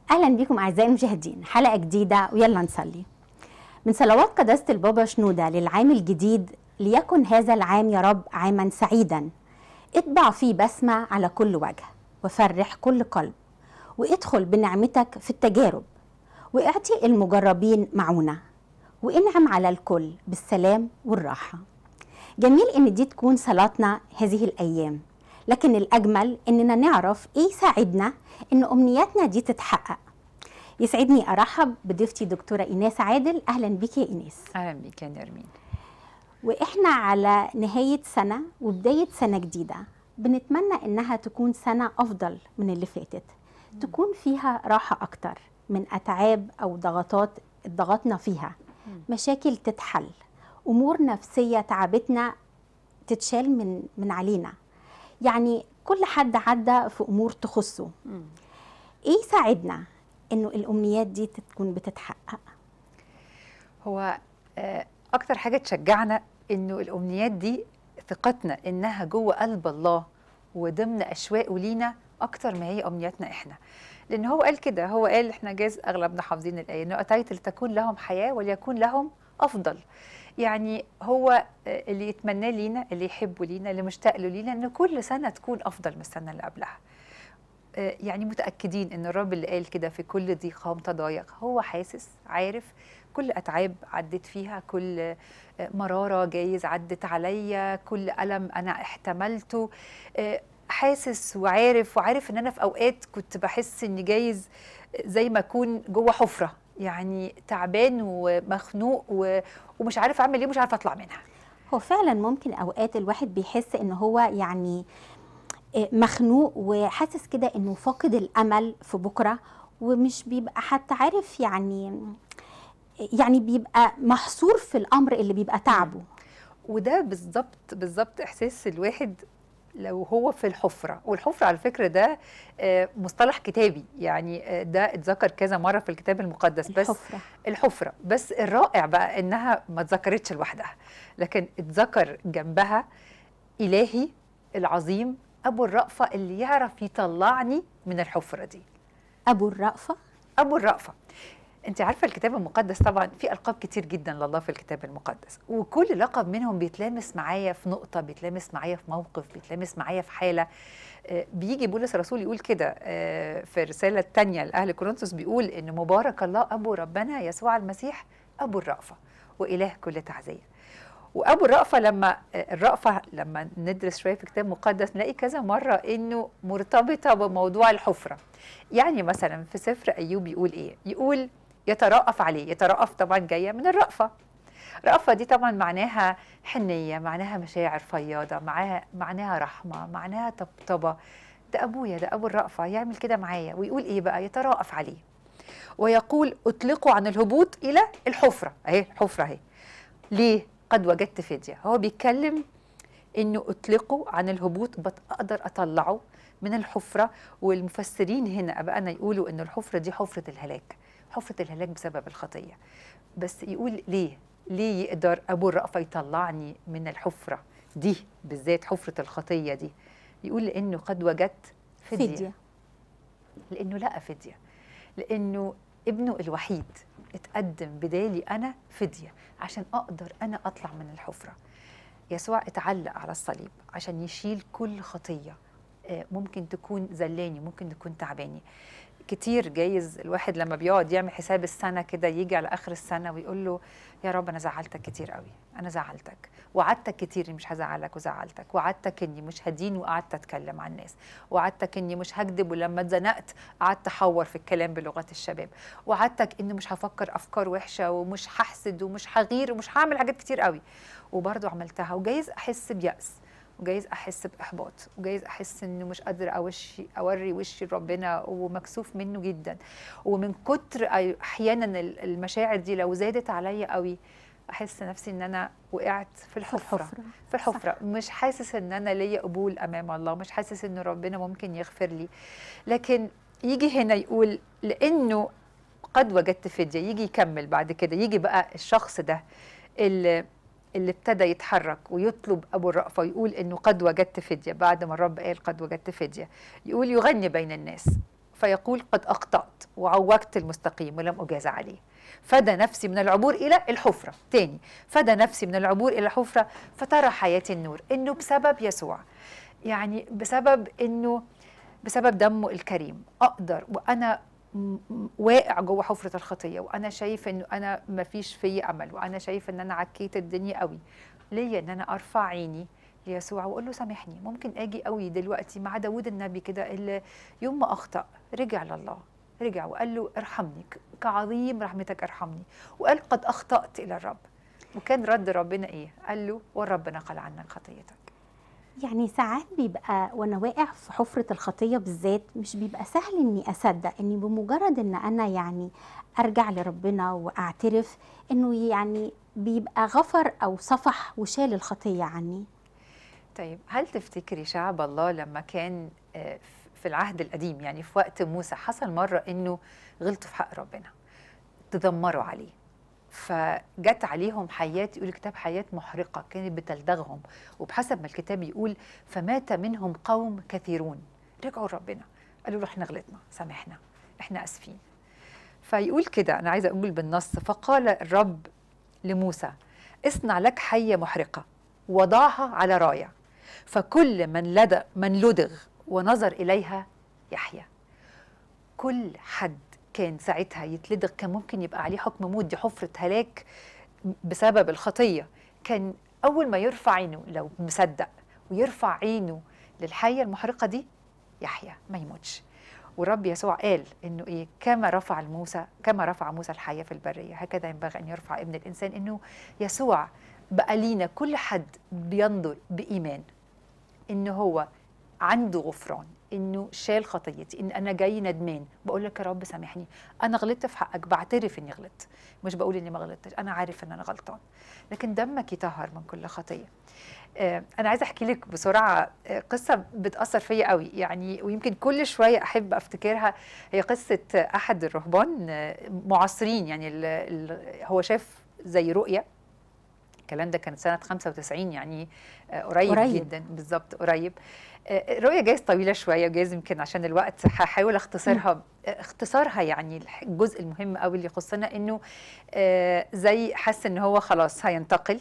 اهلا بكم اعزائي المشاهدين حلقه جديده ويلا نصلي من صلوات قداسه البابا شنوده للعام الجديد ليكن هذا العام يا رب عاما سعيدا اطبع فيه بسمه على كل وجه وفرح كل قلب وادخل بنعمتك في التجارب واعطي المجربين معونه وانعم على الكل بالسلام والراحه جميل ان دي تكون صلاتنا هذه الايام لكن الاجمل اننا نعرف ايه يساعدنا ان امنياتنا دي تتحقق يسعدني ارحب بضيفتي دكتوره ايناس عادل اهلا بيكي يا ايناس اهلا بيك يا نرمين واحنا على نهايه سنه وبدايه سنه جديده بنتمنى انها تكون سنه افضل من اللي فاتت تكون فيها راحه اكتر من اتعاب او ضغطات ضغطنا فيها مشاكل تتحل امور نفسيه تعبتنا تتشال من من علينا يعني كل حد عدى في امور تخصه ايه يساعدنا انه الامنيات دي تكون بتتحقق هو آه، اكتر حاجه تشجعنا انه الامنيات دي ثقتنا انها جوه قلب الله وضمن اشواقه لينا اكتر ما هي امنياتنا احنا لان هو قال كده هو قال احنا جاز اغلبنا حافظين الايه انه اتيت لتكون لهم حياه وليكون لهم افضل يعني هو آه، اللي يتمناه لينا اللي يحبه لينا اللي مشتاق له لينا ان كل سنه تكون افضل من السنه اللي قبلها آه، يعني متاكدين ان الرب اللي قال كده في كل ضيق قام تضايق هو حاسس عارف كل اتعاب عدت فيها كل آه، مراره جايز عدت عليا كل الم انا احتملته آه، حاسس وعارف وعارف ان انا في اوقات كنت بحس اني جايز زي ما اكون جوه حفره يعني تعبان ومخنوق و- ومش عارف اعمل ايه ومش عارف اطلع منها هو فعلا ممكن اوقات الواحد بيحس ان هو يعني إيه مخنوق وحاسس كده انه فاقد الامل في بكره ومش بيبقى حتى عارف يعني يعني بيبقى محصور في الامر اللي بيبقى تعبه وده بالظبط بالظبط احساس الواحد لو هو في الحفره والحفره على فكره ده آه، مصطلح كتابي يعني آه، ده اتذكر كذا مره في الكتاب المقدس بس الحفرة. الحفره بس الرائع بقى انها ما اتذكرتش لوحدها لكن اتذكر جنبها الهي العظيم ابو الرأفه اللي يعرف يطلعني من الحفره دي ابو الرأفه ابو الرأفه انت عارفه الكتاب المقدس طبعا في القاب كتير جدا لله في الكتاب المقدس وكل لقب منهم بيتلامس معايا في نقطه بيتلامس معايا في موقف بيتلامس معايا في حاله آه، بيجي بولس الرسول يقول كده آه، في الرساله الثانيه لاهل كورنثوس بيقول ان مبارك الله ابو ربنا يسوع المسيح ابو الرأفه واله كل تعزيه وابو الرأفه لما آه، الرأفه لما ندرس شويه في كتاب مقدس نلاقي كذا مره انه مرتبطه بموضوع الحفره يعني مثلا في سفر ايوب يقول ايه يقول يترأف عليه يترأف طبعا جايه من الرأفه رأفة دي طبعا معناها حنية معناها مشاعر فياضة معاها معناها رحمة معناها طبطبة ده أبويا ده أبو الرأفة يعمل كده معايا ويقول إيه بقى يترأف عليه ويقول أطلقوا عن الهبوط إلى الحفرة أهي الحفرة أهي ليه قد وجدت فدية هو بيتكلم انه اطلقوا عن الهبوط بت- اقدر اطلعه من الحفره والمفسرين هنا ابائنا يقولوا ان الحفره دي حفره الهلاك حفره الهلاك بسبب الخطيه بس يقول ليه ليه يقدر ابو الرأفه يطلعني من الحفره دي بالذات حفره الخطيه دي يقول لانه قد وجدت فديه, فديه لانه لقى فديه لانه ابنه الوحيد اتقدم بدالي انا فديه عشان اقدر انا اطلع من الحفره يسوع اتعلق على الصليب عشان يشيل كل خطيه آه، ممكن تكون زلاني ممكن تكون تعباني كتير جايز الواحد لما بيقعد يعمل حساب السنه كده يجي على اخر السنه ويقول له يا رب انا زعلتك كتير قوي انا زعلتك وعدتك كتير اني مش هزعلك وزعلتك وعدتك اني مش هدين وقعدت اتكلم عن الناس وعدتك اني مش هكذب ولما اتزنقت قعدت احور في الكلام بلغه الشباب وعدتك اني مش هفكر افكار وحشه ومش هحسد ومش هغير ومش هعمل حاجات كتير قوي وبرضه عملتها وجايز احس بيأس وجايز احس باحباط وجايز احس انه مش قادره اوشي اوري وشي لربنا ومكسوف منه جدا ومن كتر أي- احيانا ال- المشاعر دي لو زادت عليا قوي احس نفسي ان انا وقعت في الحفره الحفرة. في الحفره مش حاسس ان انا ليا قبول امام الله مش حاسس ان ربنا ممكن يغفر لي لكن يجي هنا يقول لانه قد وجدت فديه يجي يكمل بعد كده يجي بقى الشخص ده اللي اللي ابتدى يتحرك ويطلب ابو الرأفه ويقول انه قد وجدت فديه بعد ما الرب قال قد وجدت فديه يقول يغني بين الناس فيقول قد اخطات وعوجت المستقيم ولم اجاز عليه فدى نفسي من العبور الى الحفره تاني فدى نفسي من العبور الى الحفره فترى حياتي النور انه بسبب يسوع يعني بسبب انه بسبب دمه الكريم اقدر وانا م- م- واقع جوه حفره الخطيه وانا شايف انه انا ما فيش في امل وانا شايف ان انا عكيت الدنيا قوي ليا ان انا ارفع عيني ليسوع واقول له سامحني ممكن اجي قوي دلوقتي مع داوود النبي كده اللي يوم ما اخطا رجع لله رجع وقال له ارحمني ك- كعظيم رحمتك ارحمني وقال قد اخطات الى الرب وكان رد ربنا ايه قال له والرب نقل عنك خطيتك يعني ساعات بيبقى وانا واقع في حفرة الخطية بالذات مش بيبقى سهل اني اصدق اني بمجرد ان انا يعني ارجع لربنا واعترف انه يعني بيبقى غفر او صفح وشال الخطية عني طيب هل تفتكري شعب الله لما كان آه، في العهد القديم يعني في وقت موسى حصل مرة انه غلطوا في حق ربنا تذمروا عليه فجت عليهم حياة يقول الكتاب حياة محرقة كانت بتلدغهم وبحسب ما الكتاب يقول فمات منهم قوم كثيرون رجعوا لربنا قالوا له احنا غلطنا سامحنا احنا اسفين فيقول كده انا عايزه اقول بالنص فقال الرب لموسى اصنع لك حيه محرقه وضعها على رايه فكل من لدغ من لدغ ونظر اليها يحيا كل حد كان ساعتها يتلدغ كان ممكن يبقى عليه حكم موت دي حفره هلاك بسبب الخطيه كان اول ما يرفع عينه لو مصدق ويرفع عينه للحيه المحرقه دي يحيا ما يموتش والرب يسوع قال انه ايه كما رفع موسى كما رفع موسى الحيه في البريه هكذا ينبغي ان يرفع ابن الانسان انه يسوع بقى لينا كل حد بينظر بايمان انه هو عنده غفران انه شال خطيتي ان انا جاي ندمان بقول لك يا رب سامحني انا غلطت في حقك بعترف اني غلطت مش بقول اني ما غلطتش انا عارف ان انا غلطان لكن دمك يطهر من كل خطيه آه، انا عايزه احكي لك بسرعه آه، قصه بتاثر فيا قوي يعني ويمكن كل شويه احب افتكرها هي قصه آه، احد الرهبان آه، معاصرين يعني ال ال هو شاف زي رؤيه الكلام ده كان سنه 95 يعني آه، قريب, قريب. قريب جدا بالظبط قريب آه، الرؤيه جايز طويله شويه وجايز يمكن عشان الوقت هحاول اختصرها آه، اختصارها يعني الح- الجزء المهم قوي اللي يخصنا انه آه، زي حس ان هو خلاص هينتقل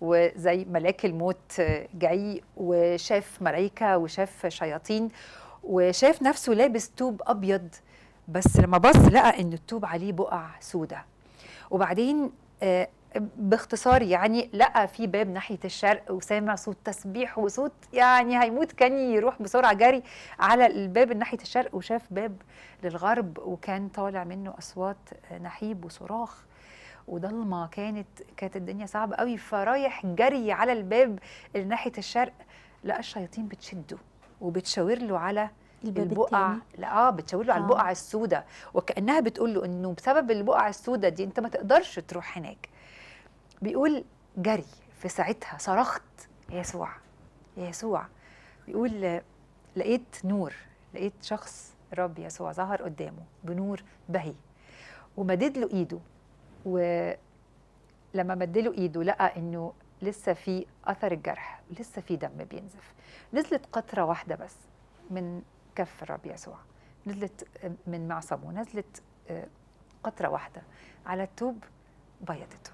وزي ملاك الموت آه، جاي وشاف ملائكه وشاف شياطين وشاف نفسه لابس توب ابيض بس لما بص لقى ان التوب عليه بقع سودة وبعدين آه، باختصار يعني لقى في باب ناحيه الشرق وسامع صوت تسبيح وصوت يعني هيموت كان يروح بسرعه جري على الباب ناحيه الشرق وشاف باب للغرب وكان طالع منه اصوات آه، نحيب وصراخ وضلمه كانت كانت الدنيا صعبه قوي فرايح جري على الباب اللي ناحيه الشرق لقى الشياطين بتشده وبتشاور له على الباب البقع التاني لا اه بتشاور له على آه. البقع السوداء وكانها بتقول له انه بسبب البقع السوداء دي انت ما تقدرش تروح هناك بيقول جري في ساعتها صرخت يا يسوع يا يسوع بيقول آه، لقيت نور لقيت شخص الرب يسوع ظهر قدامه بنور بهي ومدد له ايده ولما مد له ايده لقى انه لسه في اثر الجرح لسه في دم بينزف نزلت قطره واحده بس من كف الرب يسوع نزلت من معصمه نزلت آه، قطره واحده على التوب بيضته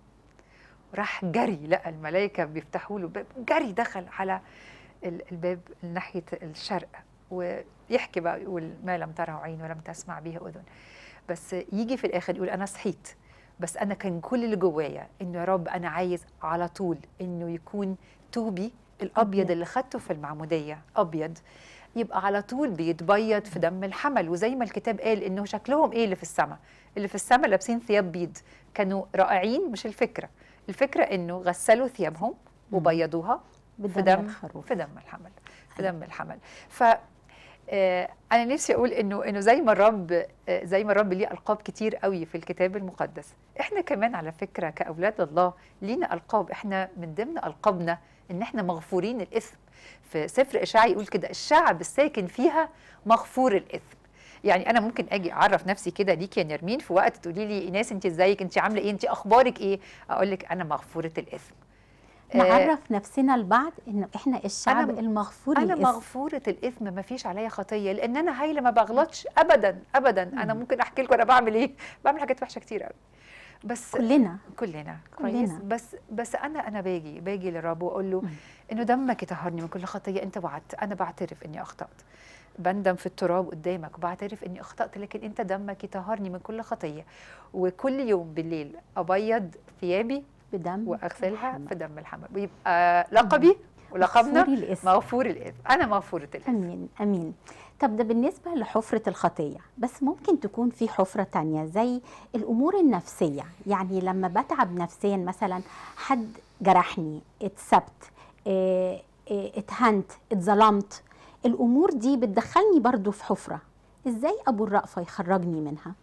راح جري لقى الملائكه بيفتحوا له باب جري دخل على ال- الباب ناحيه الشرق ويحكي بقى يقول ما لم تره عين ولم تسمع به اذن بس يجي في الاخر يقول انا صحيت بس انا كان كل اللي جوايا انه يا رب انا عايز على طول انه يكون توبي الابيض أبيض. اللي خدته في المعموديه ابيض يبقى على طول بيتبيض في دم الحمل وزي ما الكتاب قال انه شكلهم ايه اللي في السماء اللي في السماء لابسين ثياب بيض كانوا رائعين مش الفكره الفكره انه غسلوا ثيابهم وبيضوها في بدم دم الخروف في دم الحمل في دم الحمل ف آه، انا نفسي اقول انه انه زي ما الرب آه، زي ما الرب ليه القاب كتير قوي في الكتاب المقدس احنا كمان على فكره كاولاد الله لينا القاب احنا من ضمن القابنا ان احنا مغفورين الاثم في سفر اشعياء يقول كده الشعب الساكن فيها مغفور الاثم يعني انا ممكن اجي اعرف نفسي كده ليك يا نرمين في وقت تقولي لي ايناس انت ازيك انت عامله ايه انت اخبارك ايه اقول لك انا مغفوره الاثم آه، نعرف نفسنا لبعض انه احنا الشعب أنا- المغفور انا الاسم مغفوره الاثم ما فيش عليا خطيه لان انا هايله ما بغلطش ابدا ابدا انا مم. ممكن احكي لكم انا بعمل ايه بعمل حاجات وحشه كتير قوي بس كلنا كلنا كويس كلنا. بس بس انا انا باجي باجي للرب واقول له مم. انه دمك يطهرني من كل خطيه انت وعدت انا بعترف اني اخطات بندم في التراب قدامك وبعترف اني اخطات لكن انت دمك يطهرني من كل خطيه وكل يوم بالليل ابيض ثيابي بدم واغسلها محمد. في دم الحمل ويبقى لقبي ولقبنا مغفوري الاسم مغفور الاثم انا مغفوره الاثم امين امين طب ده بالنسبه لحفره الخطيه بس ممكن تكون في حفره تانية زي الامور النفسيه يعني لما بتعب نفسيا مثلا حد جرحني اتسبت اه، اه، اتهنت اتظلمت الامور دي بتدخلني برضو في حفره ازاي ابو الرأفه يخرجني منها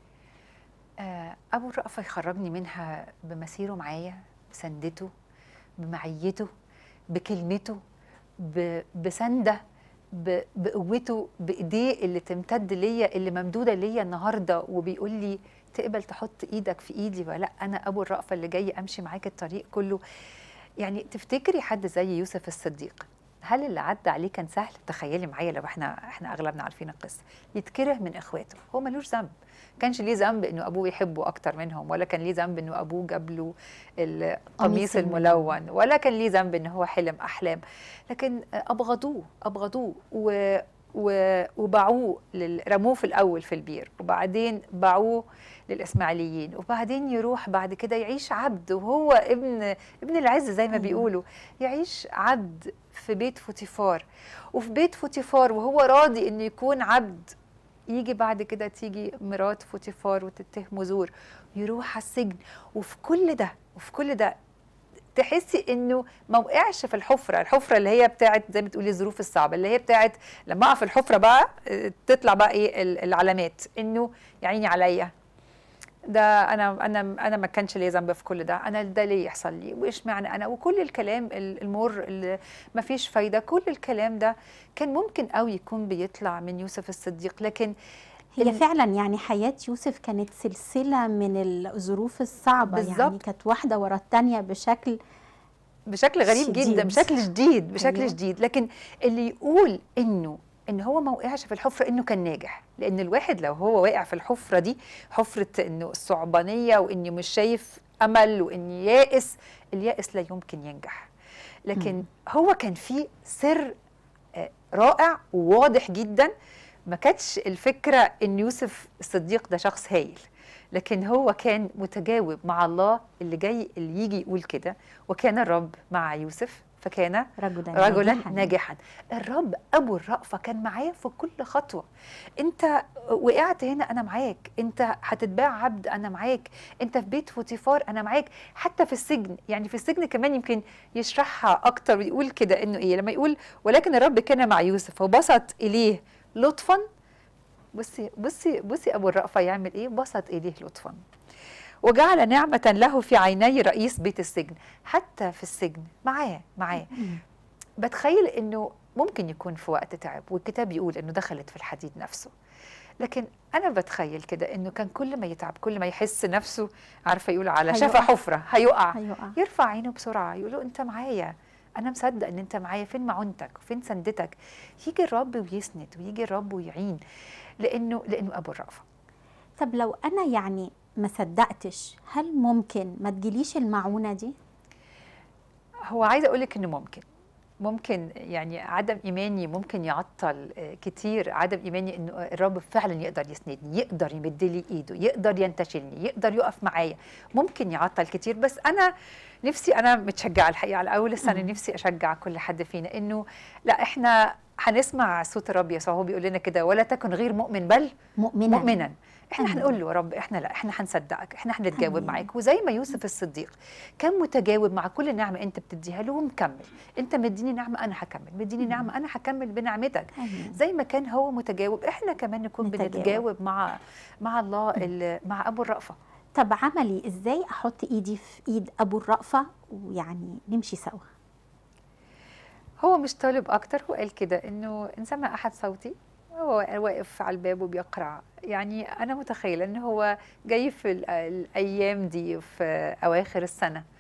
آه، ابو الرأفه يخرجني منها بمسيره معايا بسندته بمعيته بكلمته ب- بسنده ب- بقوته بايديه اللي تمتد ليا اللي ممدوده ليا النهارده وبيقول لي تقبل تحط ايدك في ايدي ولا لأ؟ انا ابو الرأفه اللي جاي امشي معاك الطريق كله يعني تفتكري حد زي يوسف الصديق هل اللي عدى عليه كان سهل تخيلي معايا لو احنا احنا اغلبنا عارفين القصه يتكره من اخواته هو ملوش ذنب كانش ليه ذنب انه ابوه يحبه اكتر منهم ولا كان ليه ذنب انه ابوه جاب له القميص الملون ولا كان ليه ذنب ان هو حلم احلام لكن ابغضوه ابغضوه و و- وباعوه لل- رموه في الاول في البير وبعدين باعوه للاسماعيليين وبعدين يروح بعد كده يعيش عبد وهو ابن ابن العز زي ما أيوة. بيقولوا يعيش عبد في بيت فوتيفار وفي بيت فوتيفار وهو راضي انه يكون عبد يجي بعد كده تيجي مرات فوتيفار وتتهمه زور يروح على السجن وفي كل ده وفي كل ده تحسي انه ما وقعش في الحفره الحفره اللي هي بتاعت زي ما بتقولي الظروف الصعبه اللي هي بتاعت لما اقع في الحفره بقى آه، تطلع بقى ايه ال- العلامات انه يا عيني عليا ده انا انا انا ما كانش ليا ذنب في كل ده انا ده ليه يحصل لي وايش معنى انا وكل الكلام ال- المر اللي ما فيش فايده كل الكلام ده كان ممكن قوي يكون بيطلع من يوسف الصديق لكن هي ال- فعلا يعني حياة يوسف كانت سلسلة من الظروف الصعبة يعني بالظبط. كانت واحدة ورا التانية بشكل بشكل غريب شديد. جدا بشكل شديد بشكل أيوة. أيوة. شديد لكن اللي يقول انه ان هو ما وقعش في الحفره انه كان ناجح لان الواحد لو هو واقع في الحفره دي حفره انه الصعبانيه واني مش شايف امل واني يائس اليائس لا يمكن ينجح لكن مم. هو كان فيه سر آه، رائع وواضح جدا ما كانتش الفكره ان يوسف الصديق ده شخص هايل لكن هو كان متجاوب مع الله اللي جاي اللي يجي يقول كده وكان الرب مع يوسف فكان رجلا رجلا ناجحاً. ناجحا الرب ابو الرأفة كان معايا في كل خطوة انت وقعت هنا انا معاك انت هتتباع عبد انا معاك انت في بيت فوتيفار انا معاك حتى في السجن يعني في السجن كمان يمكن يشرحها اكتر ويقول كده انه ايه لما يقول ولكن الرب كان مع يوسف وبسط اليه لطفا بصي بصي بصي ابو الرأفة يعمل ايه بسط اليه لطفا وجعل نعمة له في عيني رئيس بيت السجن حتى في السجن معاه معاه مم. بتخيل انه ممكن يكون في وقت تعب والكتاب يقول انه دخلت في الحديد نفسه لكن انا بتخيل كده انه كان كل ما يتعب كل ما يحس نفسه عارفه يقول على شفا هيقع. حفره هيقع هيقع يرفع عينه بسرعه يقول له انت معايا انا مصدق ان انت معايا فين معونتك وفين سندتك يجي الرب ويسند ويجي الرب ويعين لانه لانه ابو الرأفه طب لو أنا يعني ما صدقتش هل ممكن ما تجيليش المعونة دي؟ هو عايزه اقول لك انه ممكن ممكن يعني عدم ايماني ممكن يعطل آه، كتير عدم ايماني انه الرب فعلا يقدر يسندني يقدر يمد لي ايده يقدر ينتشلني يقدر يقف معايا ممكن يعطل كتير بس انا نفسي انا متشجعه الحقيقه على اول السنه مم. نفسي اشجع كل حد فينا انه لا احنا هنسمع صوت الرب يسوع هو بيقول لنا كده ولا تكن غير مؤمن بل مؤمنة مؤمنا احنا أمين. هنقول له يا رب احنا لا احنا هنصدقك احنا هنتجاوب أمين. معاك وزي ما يوسف الصديق كان متجاوب مع كل نعمه انت بتديها له ومكمل انت مديني نعمه انا هكمل مديني مم. نعمه انا هكمل بنعمتك آمين. زي ما كان هو متجاوب احنا كمان نكون نتجاوب. بنتجاوب مع مع الله ال- مع ابو الرأفه طب عملي ازاي احط ايدي في ايد ابو الرأفة ويعني نمشي سوا هو مش طالب اكتر هو قال كده انه ان سمع احد صوتي هو واقف على الباب وبيقرع يعني انا متخيله ان هو جاي في ال- الايام دي في اواخر السنه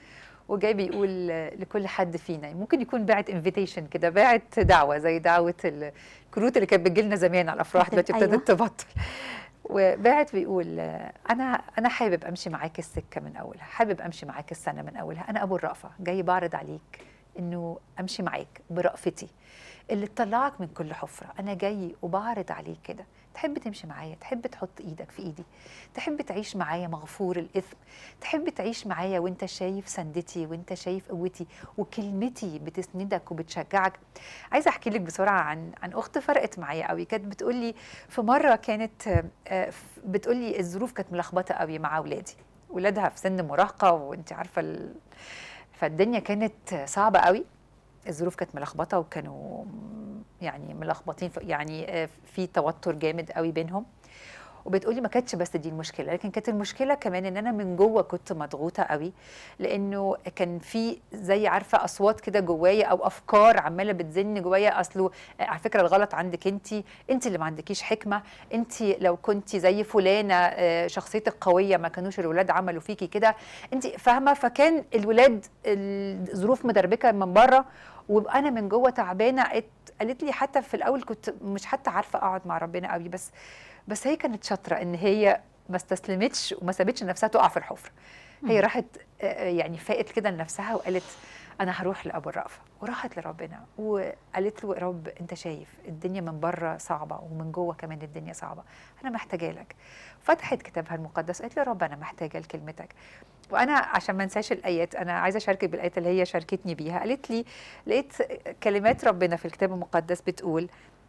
وجاي بيقول لكل حد فينا ممكن يكون باعت انفيتيشن كده باعت دعوه زي دعوه الكروت اللي كانت بتجي لنا زمان على الافراح دلوقتي أيوة. ابتدت تبطل وباعت بيقول انا انا حابب امشي معاك السكه من اولها حابب امشي معاك السنه من اولها انا ابو الرأفه جاي بعرض عليك انه امشي معاك برأفتي اللي تطلعك من كل حفره انا جاي وبعرض عليك كده تحب تمشي معايا تحب تحط ايدك في ايدي تحب تعيش معايا مغفور الاثم تحب تعيش معايا وانت شايف سندتي وانت شايف قوتي وكلمتي بتسندك وبتشجعك عايزه احكي لك بسرعه عن عن اخت فرقت معايا قوي كانت بتقول لي في مره كانت آه، ف- بتقول لي الظروف كانت ملخبطه قوي مع اولادي ولادها في سن مراهقه وانت عارفه ال... فالدنيا كانت صعبه قوي الظروف كانت ملخبطه وكانوا يعني ملخبطين في- يعني آه، في توتر جامد قوي بينهم وبتقولي ما كانتش بس دي المشكله لكن كانت المشكله كمان ان انا من جوه كنت مضغوطه قوي لانه كان في زي عارفه اصوات كده جوايا او افكار عماله بتزن جوايا اصله آه، على فكره الغلط عندك انت انت اللي ما عندكيش حكمه انت لو كنت زي فلانه آه، شخصيتك قويه ما كانوش الولاد عملوا فيكي كده انت فاهمه فكان الولاد الظروف مدربكه من بره وانا من جوه تعبانه قالت- قالت لي حتى في الاول كنت مش حتى عارفه اقعد مع ربنا قوي بس بس هي كانت شاطره ان هي ما استسلمتش وما سابتش نفسها تقع في الحفره هي راحت آه، يعني فاقت كده لنفسها وقالت انا هروح لابو الرأفه وراحت لربنا وقالت له يا رب انت شايف الدنيا من بره صعبه ومن جوه كمان الدنيا صعبه انا محتاجه لك فتحت كتابها المقدس قالت له يا رب انا محتاجه لكلمتك وانا عشان ما انساش الايات انا عايزه اشاركك بالايات اللي هي شاركتني بيها قالت لي لقيت كلمات ربنا في الكتاب المقدس بتقول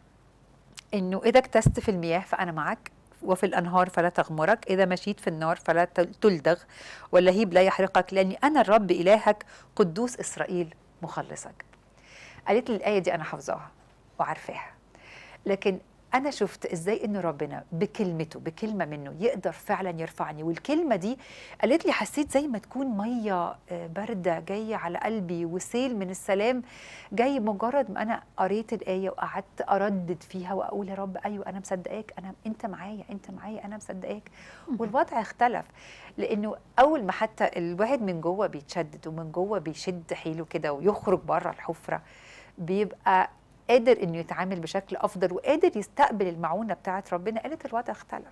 انه اذا اكتست في المياه فانا معك وفي الانهار فلا تغمرك اذا مشيت في النار فلا تل- تلدغ واللهيب لا يحرقك لاني انا الرب الهك قدوس اسرائيل مخلصك قالت لي الايه دي انا حافظاها وعارفاها لكن انا شفت ازاي ان ربنا بكلمته بكلمه منه يقدر فعلا يرفعني والكلمه دي قالت لي حسيت زي ما تكون ميه آه، بارده جايه على قلبي وسيل من السلام جاي مجرد ما انا قريت الايه وقعدت اردد فيها واقول يا رب ايوه انا مصدقاك انا انت معايا انت معايا انا مصدقاك والوضع اختلف لانه اول ما حتى الواحد من جوه بيتشدد ومن جوه بيشد حيله كده ويخرج بره الحفره بيبقى قادر انه يتعامل بشكل افضل وقادر يستقبل المعونه بتاعت ربنا قالت الوضع اختلف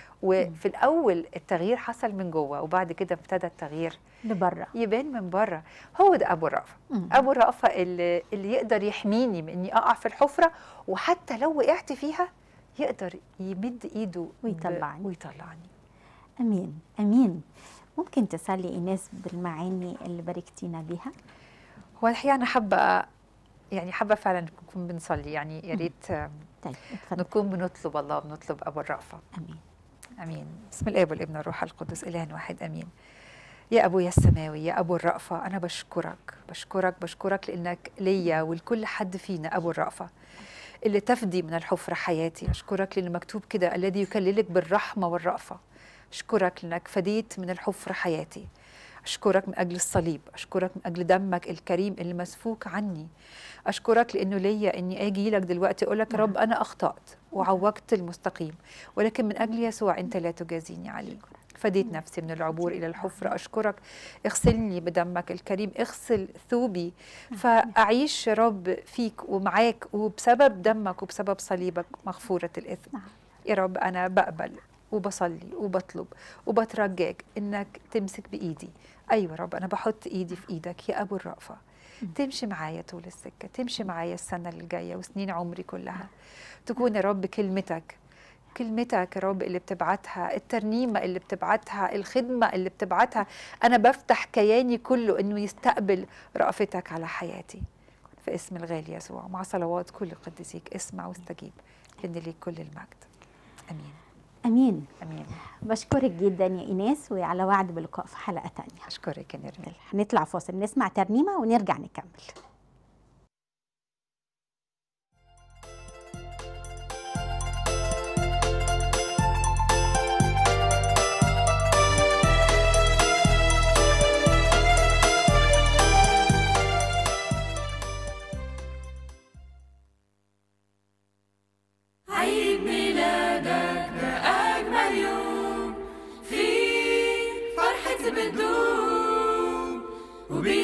وفي الاول التغيير حصل من جوه وبعد كده ابتدى التغيير لبره يبان من بره هو ده ابو الرأفه مم. ابو الرأفه اللي, اللي يقدر يحميني من اني اقع في الحفره وحتى لو وقعت فيها يقدر يمد ايده ب- ويطلعني. ويطلعني امين امين ممكن تصلي ايناس بالمعاني اللي باركتينا بيها هو الحقيقه انا حابه يعني حابه فعلا نكون بنصلي يعني يا ريت آم، طيب اتفضل نكون بنطلب الله بنطلب ابو الرأفه امين امين بسم الاب والابن والروح القدس اله واحد امين يا ابويا السماوي يا ابو الرأفه انا بشكرك بشكرك بشكرك لانك ليا ولكل حد فينا ابو الرأفه اللي تفدي من الحفره حياتي اشكرك لان مكتوب كده الذي يكللك بالرحمه والرأفه اشكرك لانك فديت من الحفره حياتي اشكرك من اجل الصليب اشكرك من اجل دمك الكريم اللي مسفوك عني اشكرك لانه ليا اني اجي لك دلوقتي اقول لك يا رب انا اخطات وعوجت المستقيم ولكن من اجل يسوع انت لا تجازيني عليه فديت نفسي من العبور الى الحفره اشكرك اغسلني بدمك الكريم اغسل ثوبي فاعيش يا رب فيك ومعاك وبسبب دمك وبسبب صليبك مغفوره الاثم نعم. يا رب انا بقبل وبصلي وبطلب وبترجاك انك تمسك بايدي ايوه يا رب انا بحط ايدي في ايدك يا ابو الرأفه تمشي معايا طول السكه تمشي معايا السنه اللي جايه وسنين عمري كلها تكون يا رب كلمتك كلمتك يا رب اللي بتبعتها الترنيمة اللي بتبعتها الخدمة اللي بتبعتها أنا بفتح كياني كله إنه يستقبل رأفتك على حياتي في اسم الغالي يسوع مع صلوات كل قديسيك اسمع واستجيب لأن ليك كل المجد أمين امين أمين بشكرك جدا يا ايناس وعلى وعد بلقاء في حلقه تانية أشكرك يا نرمين هنطلع فاصل نسمع ترنيمه ونرجع نكمل عيد ميلادك ده أجمل يوم فيه فرحة بتدوم وبيه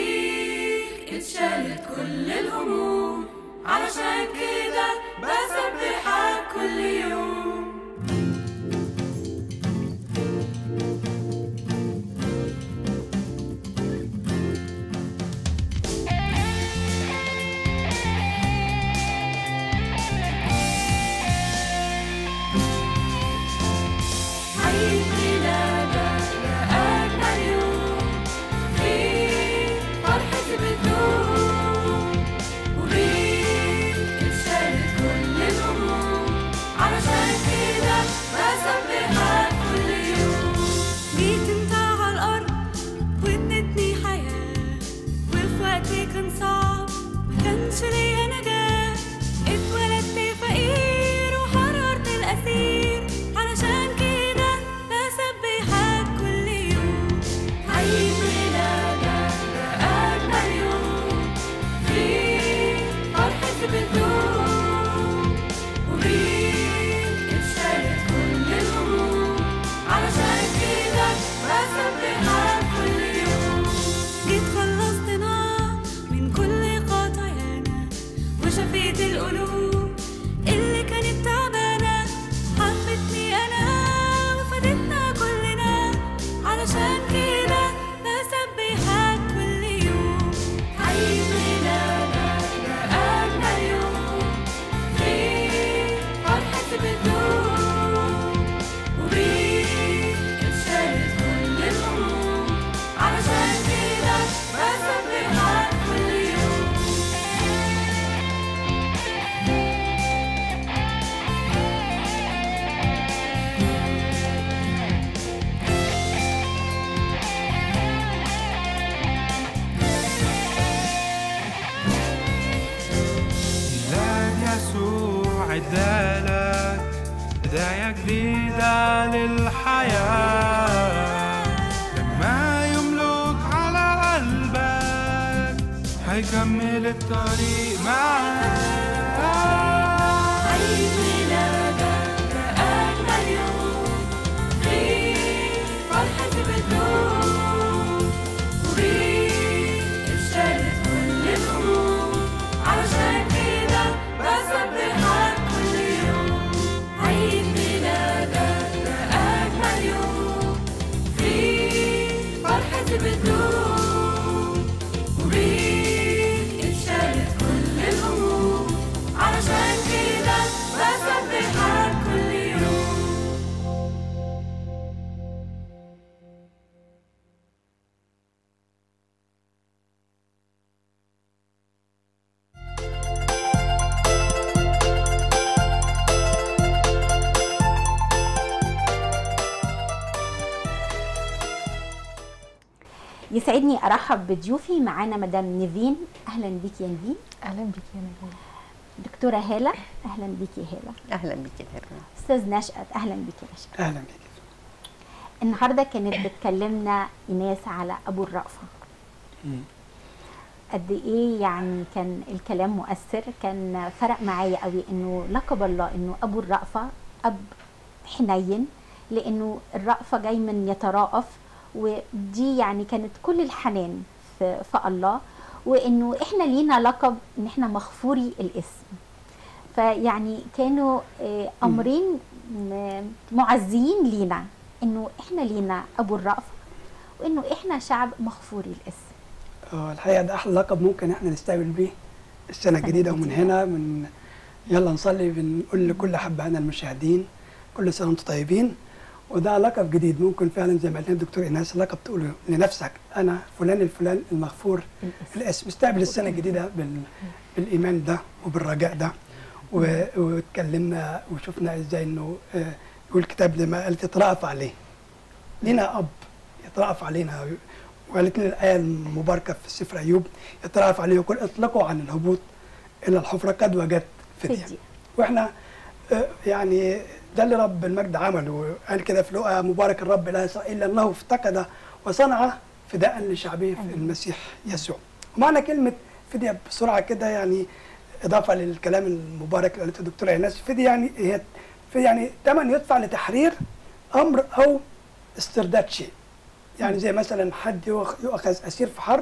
كل الهموم علشان كده بسبحك كل يوم عيد ميلادك يا أجمل يوم فيه فرحتي بتدوم وبيك اتشالت كل الهموم علشان كده بسبحك كل يوم جيت انت على الارض واديتني حياه وفي وقتي كان صعب مكانش ليا نجاه اتولدت فقير وحررت الاسير علشان كده بسبحك كل يوم عيد ميلادك يا أجمل يوم فيه فرحتي بتدوم وبيك اتشالت كل الهموم علشان كده بسبحك كل يوم جيت خلصتنا من كل خطايانا وشفيت القلوب اللي كانت تعبانة حبتني أنا وفادتنا كلنا علشان كده بسبحك كل يوم عيد ميلادك يا أجمل يوم فيه فرحتي بتدوم وبيك اتشالت كل الهموم علشان كده بسبحك كل يوم ميلاد يسوع ادالك بداية جديدة للحياة لما يملك على قلبك هيكمل الطريق معاك عيد ميلادك يا أجمل يوم فيه فرحتي بتدوم وبيك اتشالت كل الهموم علشان كده بسبحك كل يوم عيد ميلادك يا أجمل يوم فيه فرحتي بتدوم وبيك اتشالت كل الهموم علشان كده بسبحك كل يوم يسعدني ارحب بضيوفي معانا مدام نيفين اهلا بيكي يا نيفين اهلا بيك يا نجوى دكتوره هاله اهلا بيكي يا هاله اهلا بيك يا نجوى استاذ نشأت اهلا بيكي يا نشأت اهلا بيك النهارده كانت بتكلمنا ايناس على ابو الرأفة مم. قد ايه يعني كان الكلام مؤثر كان فرق معايا قوي انه لقب الله انه ابو الرأفة اب حنين لانه الرأفة جاي من يتراءف ودي يعني كانت كل الحنان في, في الله وانه احنا لينا لقب ان احنا مغفوري الاسم فيعني كانوا آه، امرين م- معزيين لينا انه احنا لينا ابو الرأفة وانه احنا شعب مغفوري الاسم آه، الحقيقه ده احلى لقب ممكن احنا نستقبل بيه السنه الجديده ومن الجديدة. هنا من يلا نصلي بنقول لكل احبائنا المشاهدين كل سنه وانتم طيبين وده لقب جديد ممكن فعلا زي ما قال الدكتور ايناس لقب تقوله لنفسك انا فلان الفلان المغفور الاسم الاسم استقبل السنه الجديده بال... بالايمان ده وبالرجاء ده و... واتكلمنا وشفنا ازاي انه آه، يقول الكتاب زي ما قالت يترأف عليه لينا اب يترأف علينا وقالت لنا الايه المباركه في سفر ايوب يترأف عليه ويقول اطلقوا عن الهبوط الى الحفره قد وجدت فديه فدية واحنا آه، يعني ده اللي رب المجد عمله قال كده في لقا مبارك الرب لا اسرائيل لانه افتقد وصنع فداء لشعبه في أمين. المسيح يسوع ومعنى كلمه فديه بسرعه كده يعني اضافه للكلام المبارك اللي قالته الدكتوره ايناس فديه يعني هي فديه يعني ثمن يدفع لتحرير امر او استرداد شيء يعني زي مثلا حد يؤخ- يؤخذ اسير في حرب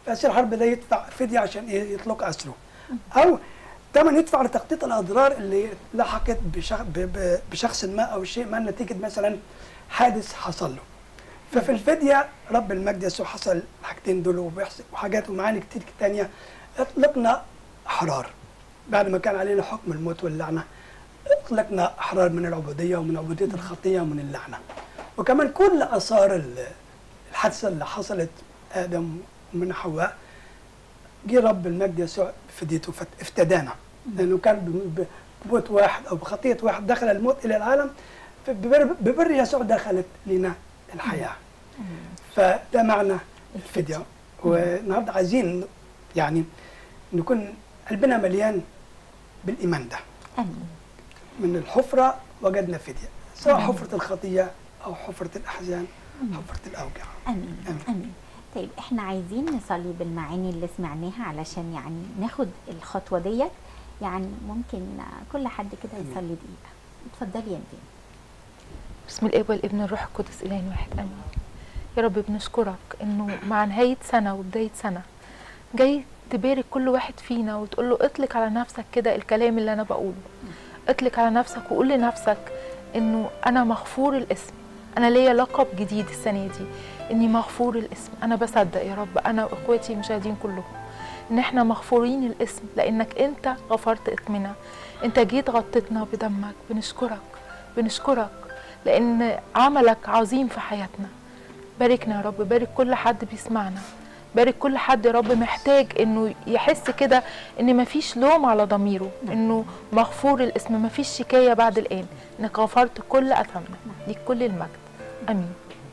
فاسير الحرب ده يدفع فديه عشان إيه؟ يطلق اسره او ثمن يدفع لتخطيط الاضرار اللي لحقت بشخ... ب... ب... بشخص ما او شيء ما نتيجه مثلا حادث حصل له ففي الفديه رب المجد يسوع حصل الحاجتين دول وبيحصل وحاجات ومعاني كتير تانية اطلقنا احرار بعد ما كان علينا حكم الموت واللعنه اطلقنا احرار من العبوديه ومن عبوديه الخطيه ومن اللعنه وكمان كل اثار ال- الحادثه اللي حصلت ادم ومن حواء جه رب المجد يسوع فديته فت- افتدانا لانه كان ب- ب- بموت واحد او بخطيه واحد دخل الموت الى العالم فببر ببر يسوع دخلت لنا الحياه فده معنى الفديه والنهارده عايزين يعني نكون قلبنا مليان بالايمان ده امين من الحفرة وجدنا فدية سواء حفرة الخطية أو حفرة الأحزان حفرة الأوجاع امين آمين. امين طيب احنا عايزين نصلي بالمعاني اللي سمعناها علشان يعني ناخد الخطوه ديت يعني ممكن كل حد كده يصلي دقيقه اتفضلي يا نبيل بسم الاب والابن والروح القدس اله واحد امين يا رب بنشكرك انه مع نهايه سنه وبدايه سنه جاي تبارك كل واحد فينا وتقول له اطلق على نفسك كده الكلام اللي انا بقوله اطلق على نفسك وقول لنفسك انه انا مغفور الاسم انا ليا لقب جديد السنه دي اني مغفور الاسم انا بصدق يا رب انا واخواتي المشاهدين كلهم ان احنا مغفورين الاسم لانك انت غفرت اسمنا انت جيت غطيتنا بدمك بنشكرك بنشكرك لان عملك عظيم في حياتنا باركنا يا رب بارك كل حد بيسمعنا بارك كل حد يا رب محتاج انه يحس كده ان مفيش لوم على ضميره انه مغفور الاسم مفيش شكايه بعد الان انك غفرت كل اثمنا ليك كل المجد امين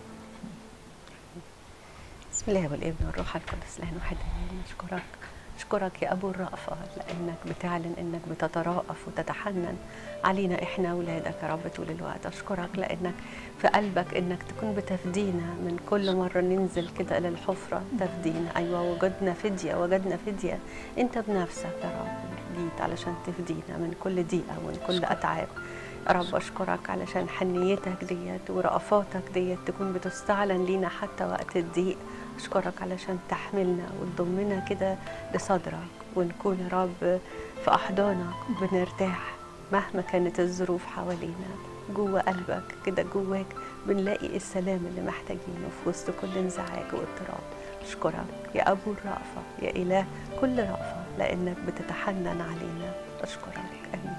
بسم الله والابن والروح القدس لان واحد آمين. نشكرك نشكرك يا ابو الرأفة لانك بتعلن انك بتترأف وتتحنن علينا احنا اولادك يا رب طول الوقت اشكرك لانك في قلبك انك تكون بتفدينا من كل مره ننزل كده الى الحفره تفدينا ايوه وجدنا فديه وجدنا فديه انت بنفسك يا رب جيت علشان تفدينا من كل ضيقه ومن كل اتعاب يا رب اشكرك علشان حنيتك ديت ورأفاتك ديت تكون بتستعلن لينا حتى وقت الضيق اشكرك علشان تحملنا وتضمنا كده لصدرك ونكون يا رب في احضانك بنرتاح مهما كانت الظروف حوالينا جوه قلبك كده جواك بنلاقي السلام اللي محتاجينه في وسط كل انزعاج واضطراب اشكرك يا ابو الرأفة يا اله كل رأفة لانك بتتحنن علينا اشكرك امين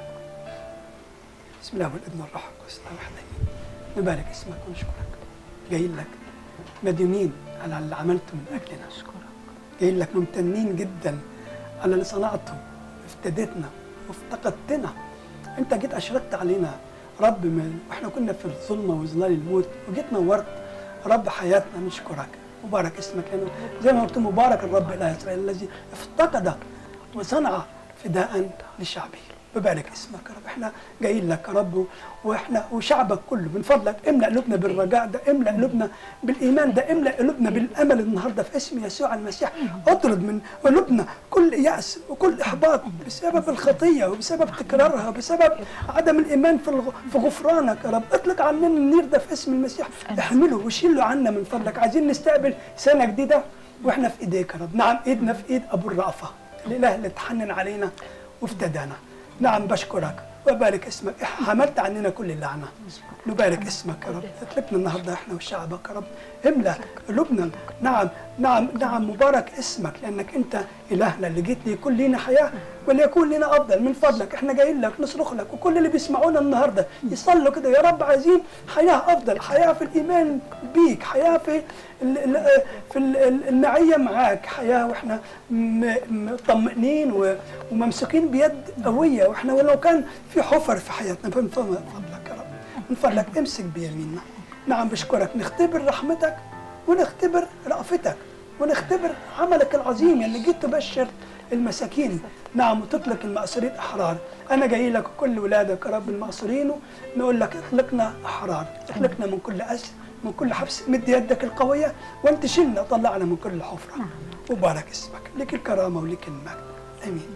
بسم الله والابن والروح القدس الله واحد امين نبارك اسمك ونشكرك جايين لك مديونين على اللي عملته من اجلنا اشكرك جايين لك ممتنين جدا على اللي صنعته افتديتنا وافتقدتنا انت جيت اشرقت علينا رب من واحنا كنا في الظلمه وظلال الموت وجيت نورت رب حياتنا نشكرك مبارك اسمك لانه زي ما قلت مبارك الرب اله اسرائيل الذي افتقد وصنع فداء لشعبه ببارك اسمك يا رب احنا جايين لك يا رب واحنا وشعبك كله من فضلك املا قلوبنا بالرجاء ده املا قلوبنا بالايمان ده املا قلوبنا بالامل النهارده في اسم يسوع المسيح اطرد من قلوبنا كل ياس وكل احباط بسبب الخطيه وبسبب تكرارها وبسبب عدم الايمان في الغ- في غفرانك يا رب اطلق عننا النير ده في اسم المسيح احمله وشيله عنا من فضلك عايزين نستقبل سنه جديده واحنا في ايديك يا رب نعم ايدنا في ايد ابو الرأفه الاله اللي تحنن علينا وافتدانا نعم بشكرك وبارك اسمك حملت عننا كل اللعنه نبارك اسمك يا رب اطلقنا النهارده احنا وشعبك يا رب املا قلوبنا نعم نعم نعم مبارك اسمك لانك انت الهنا اللي جيت ليكون لينا حياه وليكون لنا افضل من فضلك احنا جايين لك نصرخ لك وكل اللي بيسمعونا النهارده يصلوا كده يا رب عايزين حياه افضل حياه في الايمان بيك حياه في ال- ال- في ال- ال- المعيه معاك حياه واحنا م- مطمئنين و- وممسوكين بيد قويه واحنا ولو كان في حفر في حياتنا من فضلك يا رب من فضلك امسك بيميننا نعم بشكرك نختبر رحمتك ونختبر رأفتك ونختبر عملك العظيم اللي جيت تبشر المساكين نعم وتطلق المأسورين أحرار أنا جاي لك وكل ولادك يا رب المأسورين نقول لك اطلقنا أحرار اطلقنا من كل أسر من كل حبس مد يدك القوية وانت شلنا طلعنا من كل حفرة وبارك اسمك لك الكرامة ولك المجد آمين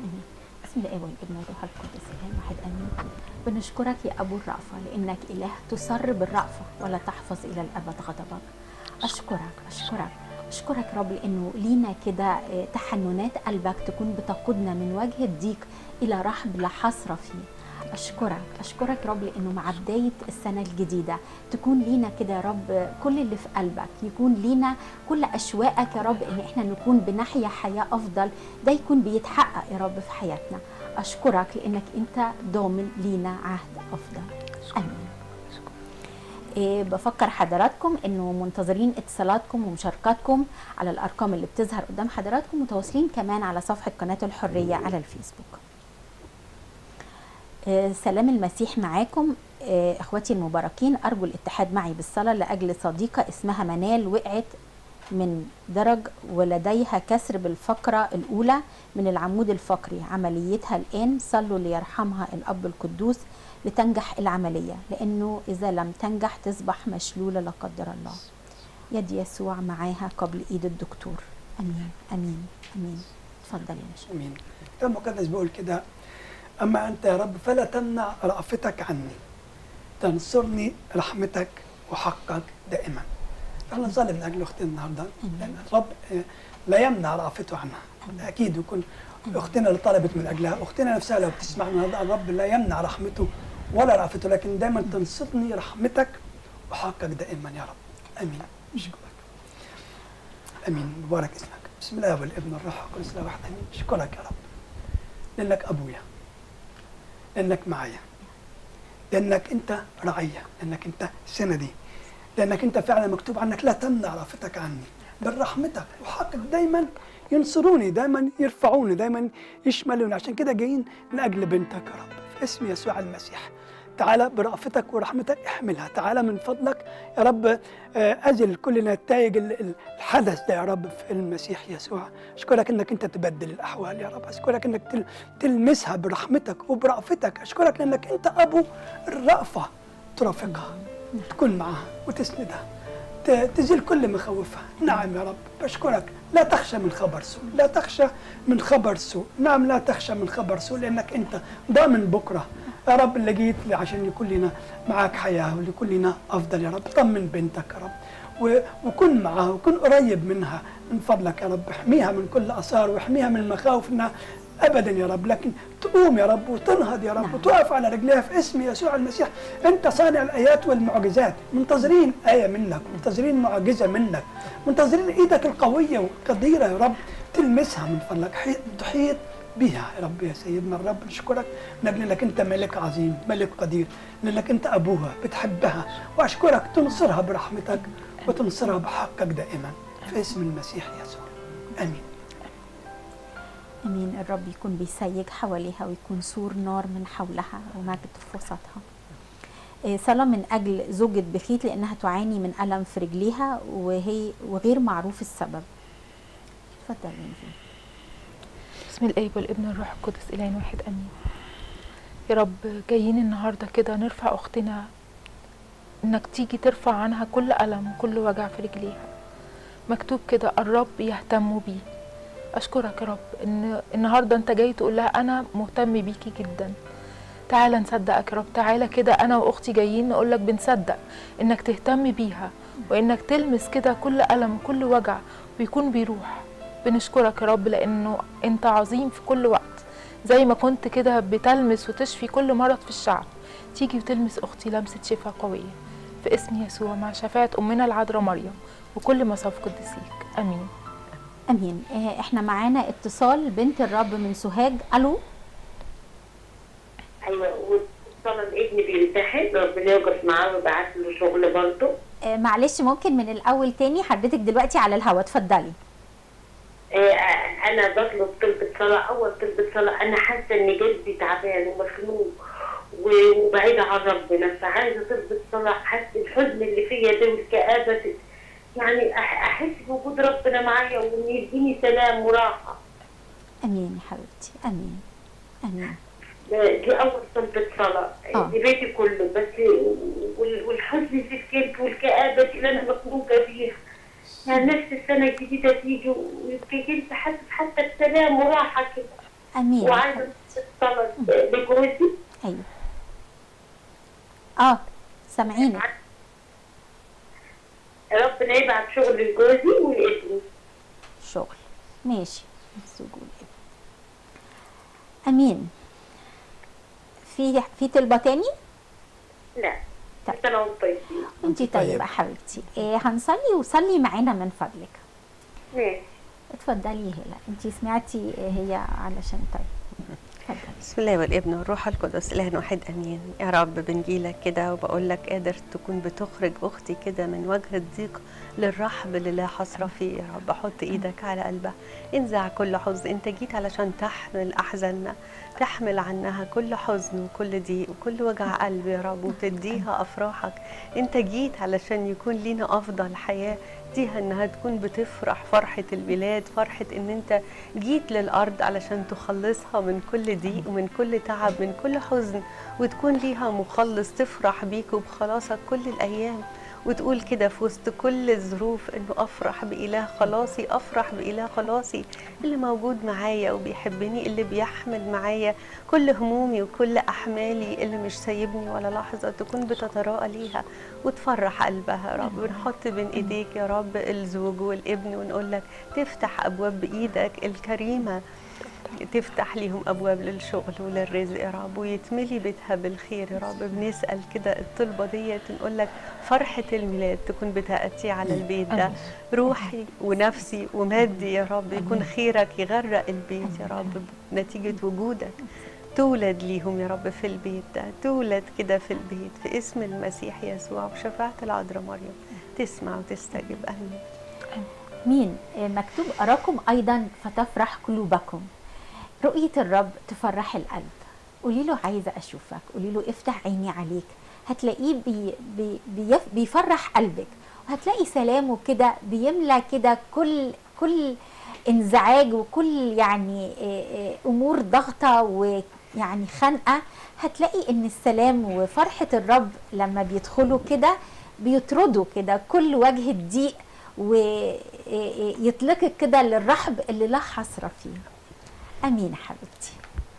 بسم الله والابن والروح القدس اله واحد امين بنشكرك يا ابو الرأفة لانك اله تسر بالرأفة ولا تحفظ الى الابد غضبك اشكرك اشكرك اشكرك يا رب لانه لينا كده آه، تحننات قلبك تكون بتقودنا من وجه الضيق الى رحب لا حصر فيه اشكرك اشكرك يا رب لانه مع بدايه السنه الجديده تكون لينا كده يا رب كل اللي في قلبك يكون لينا كل اشواقك يا رب ان احنا نكون بنحيا حياه افضل ده يكون بيتحقق يا رب في حياتنا اشكرك لانك انت ضامن لينا عهد افضل امين إيه بفكر حضراتكم انه منتظرين اتصالاتكم ومشاركاتكم على الارقام اللي بتظهر قدام حضراتكم متواصلين كمان على صفحه قناه الحريه على الفيسبوك إيه سلام المسيح معاكم إيه اخواتي المباركين ارجو الاتحاد معي بالصلاه لاجل صديقه اسمها منال وقعت من درج ولديها كسر بالفقرة الأولى من العمود الفقري عمليتها الآن صلوا ليرحمها الأب القدوس لتنجح العملية لأنه إذا لم تنجح تصبح مشلولة لا قدر الله يد يسوع معاها قبل إيد الدكتور أمين أمين أمين اتفضل يا مشا امين الكتاب المقدس بيقول كده اما انت يا رب فلا تمنع رأفتك عني تنصرني رحمتك وحقك دائما احنا نصلي من اجل اختنا النهارده لان الرب آه، لا يمنع رأفته عنها اكيد يكون اختنا اللي طلبت من اجلها اختنا نفسها لو بتسمع النهارده الرب لا يمنع رحمته ولا رأفته لكن دايما تنصرني رحمتك وحقك دائما يا رب امين اشكرك امين مبارك اسمك بسم الله والابن والروح القدس لا واحد امين اشكرك يا رب لانك ابويا لانك معايا لانك انت رعيه لانك انت سندي لانك انت فعلا مكتوب عنك لا تمنع رأفتك عني بل رحمتك وحقك دايما ينصروني دايما يرفعوني دايما يشملوني عشان كده جايين من اجل بنتك يا رب في اسم يسوع المسيح تعالى برأفتك ورحمتك احملها تعالى من فضلك يا رب آه، أزل كل نتائج ال- ال- الحدث ده يا رب في المسيح يسوع أشكرك أنك أنت تبدل الأحوال يا رب أشكرك أنك تل- تلمسها برحمتك وبرأفتك أشكرك لأنك أنت أبو الرأفة ترافقها تكون معها وتسندها ت- تزيل كل مخاوفها نعم يا رب بشكرك لا تخشى من خبر سوء لا تخشى من خبر سوء نعم لا تخشى من خبر سوء لأنك أنت ضامن بكرة يا رب اللي جيت لي عشان يكون لنا معاك حياة ويكون لنا أفضل يا رب طمن بنتك يا رب و- وكن معها وكن قريب منها من فضلك يا رب احميها من كل أثار واحميها من المخاوف إنها ابدا يا رب لكن تقوم يا رب وتنهض يا رب نعم. وتقف على رجليها في اسم يسوع المسيح انت صانع الايات والمعجزات منتظرين ايه منك منتظرين معجزه منك منتظرين ايدك القويه والقديره يا رب تلمسها من فضلك حي- تحيط بها يا رب يا سيدنا الرب نشكرك من اجل انك انت ملك عظيم ملك قدير لانك انت ابوها بتحبها واشكرك تنصرها برحمتك وتنصرها بحقك دائما في اسم المسيح يسوع امين امين الرب يكون بيسيج حواليها ويكون سور نار من حولها ومجد في وسطها إيه، صلاة من أجل زوجة بخيت لأنها تعاني من ألم في رجليها وهي وغير معروف السبب اتفضل يا نجيب. بسم الاب والابن والروح القدس الهنا واحد امين يا رب جايين النهارده كده نرفع اختنا انك تيجي ترفع عنها كل الم وكل وجع في رجليها مكتوب كده الرب يهتم بي اشكرك يا رب ان النهارده انت جاي تقول لها انا مهتم بيكي جدا تعالى نصدقك يا رب تعالى كده انا واختي جايين نقول لك بنصدق انك تهتم بيها وانك تلمس كده كل الم كل وجع ويكون بيروح بنشكرك يا رب لانه انت عظيم في كل وقت زي ما كنت كده بتلمس وتشفي كل مرض في الشعب تيجي وتلمس اختي لمسه شفاء قويه في اسم يسوع مع شفاعه امنا العذراء مريم وكل مصاف قدسيك امين امين آه، احنا معانا اتصال بنت الرب من سوهاج الو ايوه وطبعا ابني بيمتحن ربنا يوقف معاه ويبعت له شغل برضه آه، معلش ممكن من الاول تاني حضرتك دلوقتي على الهوا اتفضلي آه انا بطلب طلبة صلاة اول طلبة صلاة انا حاسة ان قلبي تعبان ومخنوق و- وبعيدة عن ربنا فعايزة طلبة صلاة حاسة الحزن اللي فيا ده والكآبة يعني أح- احس بوجود ربنا معايا وان يديني سلام وراحة امين يا حبيبتي امين امين دي اول طلبة صلاة آه. دي بيتي كله بس وال- والحزن في الكلب والكآبة اللي انا مخنوقة بيها يعني نفس السنة الجديدة تيجي ويبقى كنت حاسس حتى بسلام وراحة كده امين يا وعايزة حبيبتي. الصلاة لجوزي ايوه اه سامعينك ربنا يبعت شغل لجوزي ولابني شغل ماشي السجود امين في في طلبه تاني لا طيب. سنة وانتم طيبين انت طيب. طيبه حبيبتي إيه هنصلي وصلي معانا من فضلك ماشي اتفضلي هلا انت سمعتي إيه هي علشان طيب اتفضلي بسم الله والابن والروح القدس اله واحد امين يا رب بنجيلك كده وبقول لك قادر تكون بتخرج اختي كده من وجه الضيق للرحب اللي لا حصر فيه يا رب حط ايدك على قلبها انزع كل حزن انت جيت علشان تحمل احزاننا تحمل عنها كل حزن وكل ضيق وكل وجع قلب يا رب وتديها افراحك انت جيت علشان يكون لينا افضل حياه اديها انها تكون بتفرح فرحه البلاد فرحه ان انت جيت للارض علشان تخلصها من كل ضيق ومن كل تعب من كل حزن وتكون ليها مخلص تفرح بيك وبخلاصك كل الايام وتقول كده في وسط كل الظروف انه افرح باله خلاصي افرح باله خلاصي اللي موجود معايا وبيحبني اللي بيحمل معايا كل همومي وكل احمالي اللي مش سايبني ولا لحظه تكون بتتراءى ليها وتفرح قلبها يا رب ونحط بين ايديك يا رب الزوج والابن ونقول لك تفتح ابواب بايدك الكريمه تفتح ليهم ابواب للشغل وللرزق يا رب ويتملي بيتها بالخير يا رب بنسال كده الطلبه ديت نقول لك فرحه الميلاد تكون بتاتي على البيت ده آمين. روحي ونفسي ومادي يا رب يكون خيرك يغرق البيت يا رب نتيجه وجودك تولد ليهم يا رب في البيت ده تولد كده في البيت في اسم المسيح يسوع وشفاعة العذراء مريم تسمع وتستجب امين مين آه، مكتوب أراكم أيضا فتفرح قلوبكم رؤية الرب تفرح القلب قولي له عايزة أشوفك قولي له افتح عيني عليك هتلاقيه بي بي بيف بيفرح قلبك وهتلاقي سلامه كده بيملى كده كل كل انزعاج وكل يعني آه، آه، أمور ضغطة ويعني خنقة هتلاقي إن السلام وفرحة الرب لما بيدخلوا كده بيطردوا كده كل وجه الضيق ويطلقك كده للرحب اللي لا حصر فيه امين حبيبتي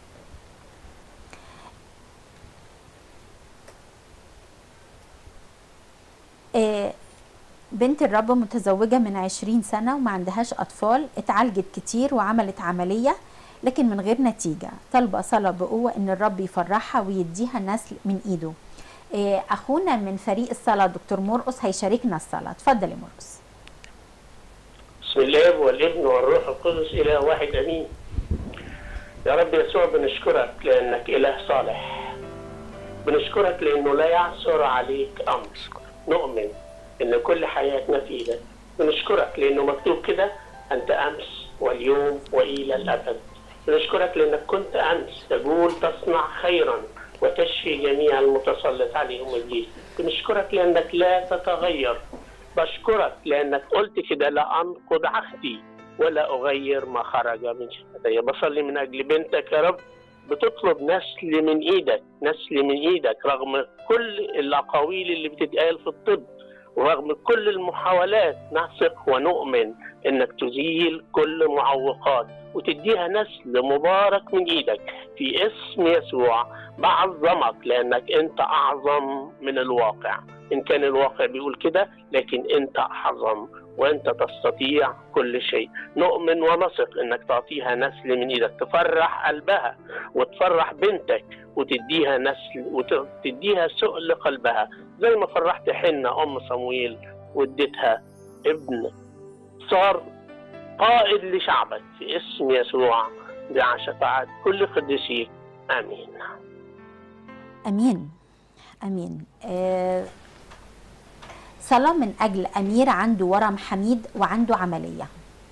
آه، بنت الرب متزوجة من عشرين سنة وما عندهاش أطفال اتعالجت كتير وعملت عملية لكن من غير نتيجة طالبة صلاة بقوة إن الرب يفرحها ويديها نسل من إيده آه، أخونا من فريق الصلاة دكتور مرقص هيشاركنا الصلاة اتفضل يا مرقص بسم الله والابن والروح القدس إله واحد أمين يا رب يسوع بنشكرك لأنك إله صالح بنشكرك لأنه لا يعثر عليك أمر نؤمن إن كل حياتنا في إيدك بنشكرك لأنه مكتوب كده أنت أمس واليوم وإلى الأبد بنشكرك لأنك كنت أمس تقول تصنع خيرا وتشفي جميع المتسلط عليهم الجيل بنشكرك لأنك لا تتغير بشكرك لأنك قلت كده لا أنقض عهدي ولا أغير ما خرج من شفتي بصلي من أجل بنتك يا رب بتطلب نسل من إيدك نسل من إيدك رغم كل الأقاويل اللي بتتقال في الطب ورغم كل المحاولات نثق ونؤمن انك تزيل كل معوقات وتديها نسل مبارك من ايدك في اسم يسوع بعظمك لانك انت اعظم من الواقع ان كان الواقع بيقول كده لكن انت اعظم وانت تستطيع كل شيء نؤمن ونثق انك تعطيها نسل من ايدك تفرح قلبها وتفرح بنتك وتديها نسل وتديها سؤل قلبها زي ما فرحت حنة ام صمويل واديتها ابن صار قائد لشعبك في اسم يسوع دع شفاعة كل قديسيك امين امين امين آه صلاة من اجل امير عنده ورم حميد وعنده عملية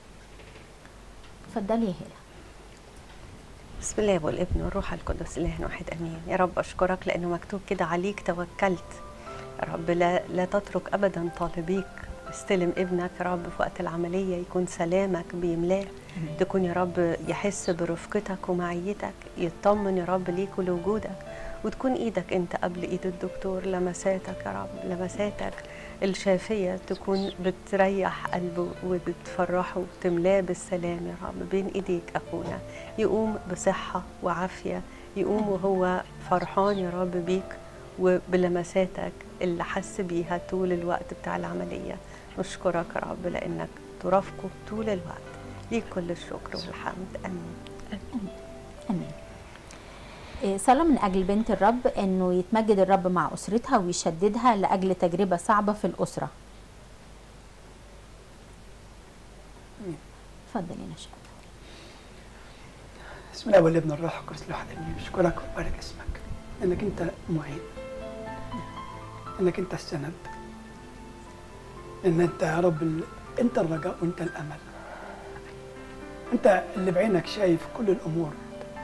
اتفضلي يا هلا بسم الله والابن والروح القدس اله واحد امين يا رب اشكرك لانه مكتوب كده عليك توكلت يا رب لا لا تترك ابدا طالبيك استلم ابنك يا رب في وقت العمليه يكون سلامك بيملاه تكون يا رب يحس برفقتك ومعيتك يطمن يا رب ليك ولوجودك وتكون ايدك انت قبل ايد الدكتور لمساتك يا رب لمساتك الشافيه تكون بتريح قلبه وبتفرحه وتملاه بالسلام يا رب بين ايديك اخونا يقوم بصحه وعافيه يقوم وهو فرحان يا رب بيك وبلمساتك اللي حس بيها طول الوقت بتاع العمليه نشكرك يا رب لانك ترافقه طول الوقت ليك كل الشكر والحمد امين امين إيه، صلاة من أجل بنت الرب إنه يتمجد الرب مع أسرتها ويشددها لأجل تجربة صعبة في الأسرة. اتفضل يا نشأة. بسم الله والابن الروح القدس الواحد امين بشكرك وبارك اسمك انك انت معين انك انت السند ان انت يا رب ال... انت الرجاء وانت الامل انت اللي بعينك شايف كل الامور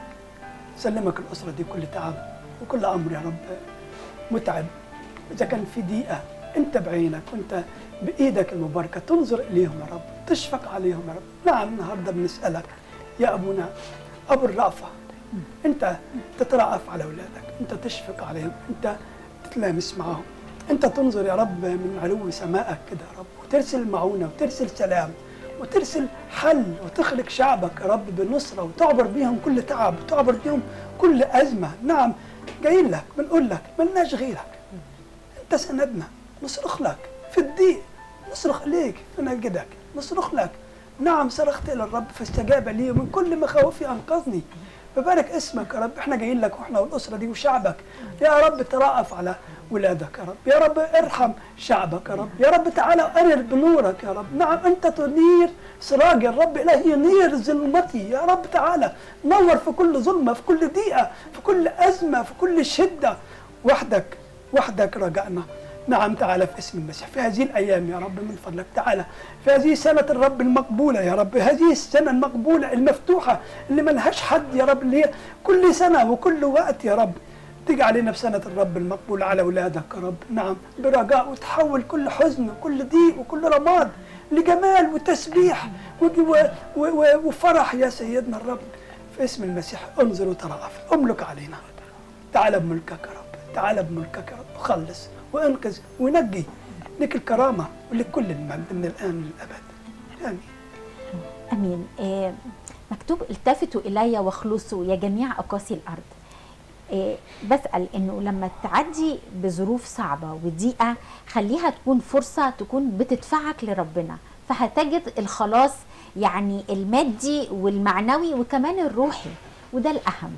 سلمك الاسره دي كل تعب وكل امر يا رب متعب اذا كان في ضيقه انت بعينك وانت بايدك المباركه تنظر اليهم يا رب تشفق عليهم يا رب نعم النهارده بنسالك يا ابونا ابو الرأفه انت تترأف على اولادك انت تشفق عليهم انت تتلامس معهم انت تنظر يا رب من علو سمائك كده يا رب وترسل معونه وترسل سلام وترسل حل وتخلق شعبك يا رب بنصره وتعبر بيهم كل تعب وتعبر بيهم كل ازمه نعم جايين لك بنقول لك ملناش غيرك انت سندنا نصرخ لك في الضيق نصرخ ليك فنجدك نصرخ لك نعم صرخت الى الرب فاستجاب لي ومن كل مخاوفي انقذني فبارك اسمك يا رب احنا جايين لك واحنا والاسره دي وشعبك يا رب ترأف على ولادك يا رب يا رب ارحم شعبك يا رب يا رب تعالى انر بنورك يا رب نعم انت تنير سراج الرب الهي ينير ظلمتي يا رب تعالى نور في كل ظلمه في كل ضيقه في كل ازمه في كل شده وحدك وحدك رجعنا نعم تعالى في اسم المسيح في هذه الايام يا رب من فضلك تعالى في هذه سنه الرب المقبوله يا رب هذه السنه المقبوله المفتوحه اللي ملهاش حد يا رب اللي هي كل سنه وكل وقت يا رب تيجي علينا بسنة الرب المقبول على أولادك يا رب نعم برجاء وتحول كل حزن وكل ضيق وكل رماد لجمال وتسبيح وج- و- و- و- وفرح يا سيدنا الرب في اسم المسيح انظر وترأف املك علينا تعال بملكك يا رب تعال بملكك يا رب وخلص وانقذ ونجي لك الكرامة ولك كل المجد من الآن للأبد آمين امين إيه مكتوب التفتوا الي واخلصوا يا جميع اقاصي الارض إيه بسال انه لما تعدي بظروف صعبه وضيقه خليها تكون فرصه تكون بتدفعك لربنا فهتجد الخلاص يعني المادي والمعنوي وكمان الروحي وده الاهم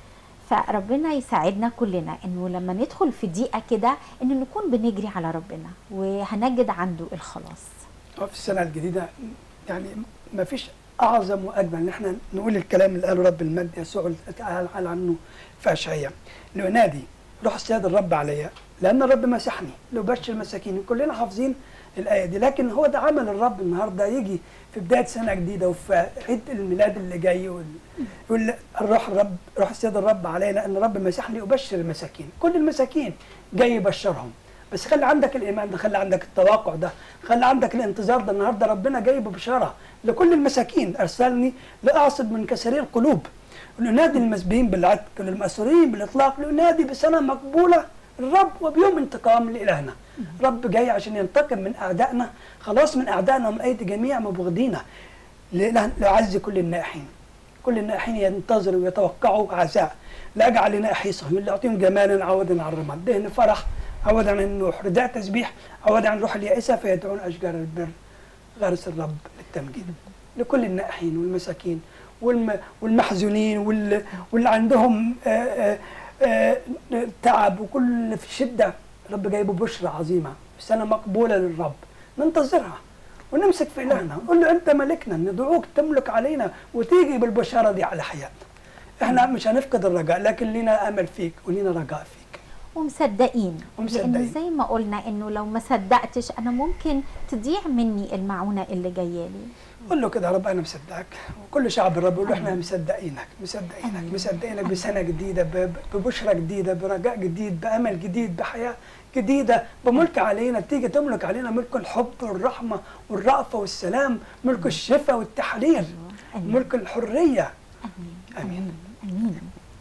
فربنا يساعدنا كلنا انه لما ندخل في ضيقه كده انه نكون بنجري على ربنا وهنجد عنده الخلاص وفي السنة الجديدة يعني ما فيش أعظم وأجمل إن إحنا نقول الكلام اللي قاله رب المجد يسوع قال قال عنه في أشعياء لأنادي روح السيد الرب عليا لأن الرب مسحني لأبشر المساكين كلنا حافظين الآية دي لكن هو ده عمل الرب النهاردة يجي في بداية سنة جديدة وفي عيد الميلاد اللي جاي وال- يقول الروح الرب روح السيد الرب عليا لأن الرب مسحني أبشر المساكين كل المساكين جاي يبشرهم بس خلي عندك الايمان ده خلي عندك التوقع ده خلي عندك الانتظار ده النهارده ربنا جاي ببشاره لكل المساكين ارسلني لاعصب من كسري القلوب لنادي المسبيين بالعتق للمأسورين بالاطلاق لنادي بسنه مقبوله الرب وبيوم انتقام لالهنا رب جاي عشان ينتقم من اعدائنا خلاص من اعدائنا ومن ايدي جميع مبغضينا لإله- ليعزي كل النائحين كل النائحين ينتظروا ويتوقعوا عزاء لاجعل نائحي صهيون لاعطيهم جمالا عوضا عن الرماد دهن فرح عوضا عن النوح رداء تسبيح عوضا عن روح اليائسه فيدعون اشجار البر غرس الرب للتمجيد لكل النائحين والمساكين والم والمحزونين وال واللي عندهم آه، آه، آه، تعب وكل في شده رب جايبه بشرى عظيمه سنه مقبوله للرب ننتظرها ونمسك في الهنا نقول له انت ملكنا ندعوك تملك علينا وتيجي بالبشاره دي على حياتنا احنا مش هنفقد الرجاء لكن لينا امل فيك ولينا رجاء فيك ومصدقين ومصدقين. لانه زي ما قلنا انه لو ما صدقتش انا ممكن تضيع مني المعونه اللي جايه لي قول له كده يا رب انا مصدقك وكل شعب الرب يقول له احنا مصدقينك مصدقينك مصدقينك بسنه جديده ب- ببشرى جديده برجاء جديد بامل جديد بحياه جديده بملك علينا تيجي تملك علينا ملك الحب والرحمه والرأفه والسلام ملك الشفاء والتحرير آمين. ملك الحريه امين امين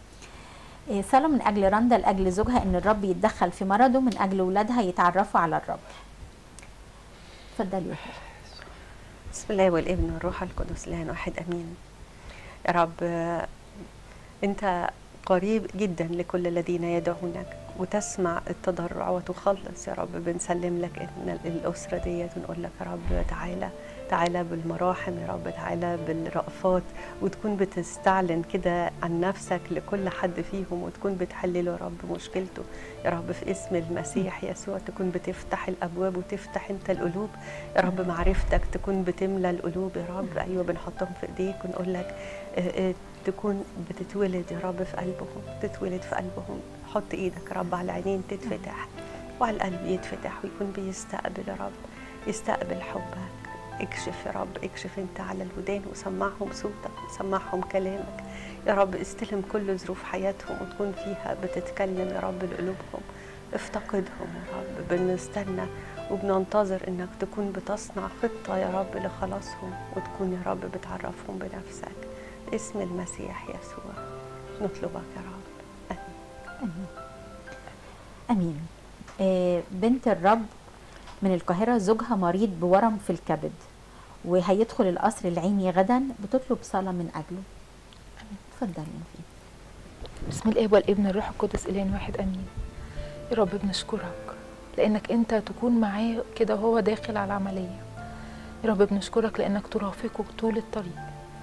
إيه، صلاة من أجل رندا لأجل زوجها إن الرب يتدخل في مرضه من أجل ولادها يتعرفوا على الرب. اتفضلي يا فندم. بسم الله والابن والروح القدس الان واحد امين يا رب آه، انت قريب جدا لكل الذين يدعونك وتسمع التضرع وتخلص يا رب بنسلم لك إن الأسرة ديت ونقول لك يا رب تعالى تعالى بالمراحم يا رب تعالى بالرأفات وتكون بتستعلن كده عن نفسك لكل حد فيهم وتكون بتحل له يا رب مشكلته يا رب في اسم المسيح يسوع تكون بتفتح الابواب وتفتح انت القلوب يا رب معرفتك تكون بتملى القلوب يا رب ايوه بنحطهم في ايديك ونقول لك آه، آه، تكون بتتولد يا رب في قلبهم تتولد في قلبهم حط ايدك يا رب على العينين تتفتح وعلى القلب يتفتح ويكون بيستقبل يا رب يستقبل حبك اكشف يا رب اكشف انت على الودان وسمعهم صوتك وسمعهم كلامك يا رب استلم كل ظروف حياتهم وتكون فيها بتتكلم يا رب لقلوبهم افتقدهم يا رب بنستنى وبننتظر انك تكون بتصنع خطة يا رب لخلاصهم وتكون يا رب بتعرفهم بنفسك باسم المسيح يسوع نطلبك يا رب آمين. امين آه، بنت الرب من القاهره زوجها مريض بورم في الكبد وهيدخل القصر العيني غدا بتطلب صلاه من اجله اتفضلي يا نفيس. بسم الاب والابن الروح القدس الهنا واحد امين يا رب بنشكرك لانك انت تكون معاه كده وهو داخل على العمليه يا رب بنشكرك لانك ترافقه طول الطريق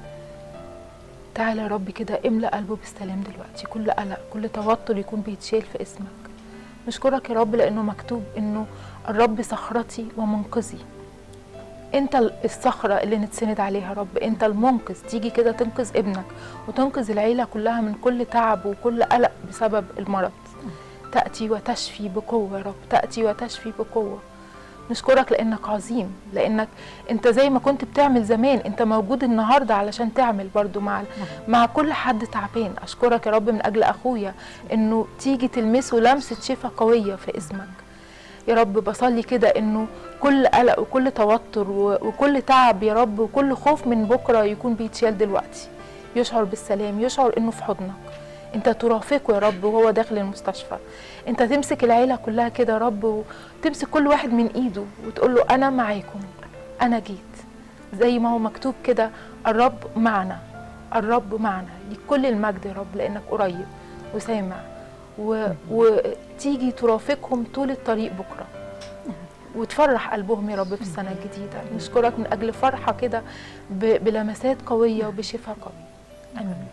تعالى يا رب كده املأ قلبه بالسلام دلوقتي كل قلق كل توتر يكون بيتشال في اسمك نشكرك يا رب لانه مكتوب انه الرب صخرتي ومنقذي انت الصخرة اللي نتسند عليها يا رب انت المنقذ تيجي كده تنقذ ابنك وتنقذ العيلة كلها من كل تعب وكل قلق بسبب المرض تأتي وتشفي بقوة يا رب تأتي وتشفي بقوة نشكرك لأنك عظيم لأنك أنت زي ما كنت بتعمل زمان أنت موجود النهاردة علشان تعمل برضو مع مع كل حد تعبان أشكرك يا رب من أجل أخويا أنه تيجي تلمسه لمسة شفاء قوية في اسمك يا رب بصلي كده انه كل قلق وكل توتر و- وكل تعب يا رب وكل خوف من بكره يكون بيتشال دلوقتي يشعر بالسلام يشعر انه في حضنك انت ترافقه يا رب وهو داخل المستشفى انت تمسك العيله كلها كده يا رب وتمسك كل واحد من ايده وتقول له انا معاكم انا جيت زي ما هو مكتوب كده الرب معنا الرب معنا ليك كل المجد يا رب لانك قريب وسامع و... وتيجي ترافقهم طول الطريق بكره وتفرح قلبهم يا رب في السنه الجديده نشكرك من اجل فرحه كده ب... بلمسات قويه وبشفاء قوي امين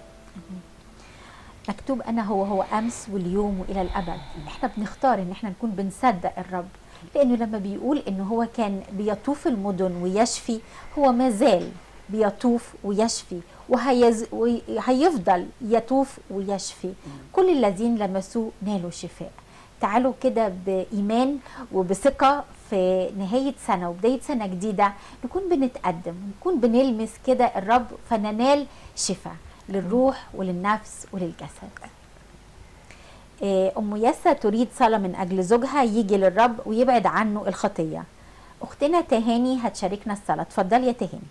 مكتوب انا هو هو امس واليوم والى الابد احنا بنختار ان احنا نكون بنصدق الرب لانه لما بيقول ان هو كان بيطوف المدن ويشفي هو ما زال بيطوف ويشفي وهيز وهيفضل يطوف ويشفي كل الذين لمسوه نالوا شفاء تعالوا كده بإيمان وبثقة في نهاية سنة وبداية سنة جديدة نكون بنتقدم ونكون بنلمس كده الرب فننال شفاء للروح وللنفس وللجسد آه، أم يسا تريد صلاة من أجل زوجها يجي للرب ويبعد عنه الخطية أختنا تهاني هتشاركنا الصلاة اتفضلي يا تهاني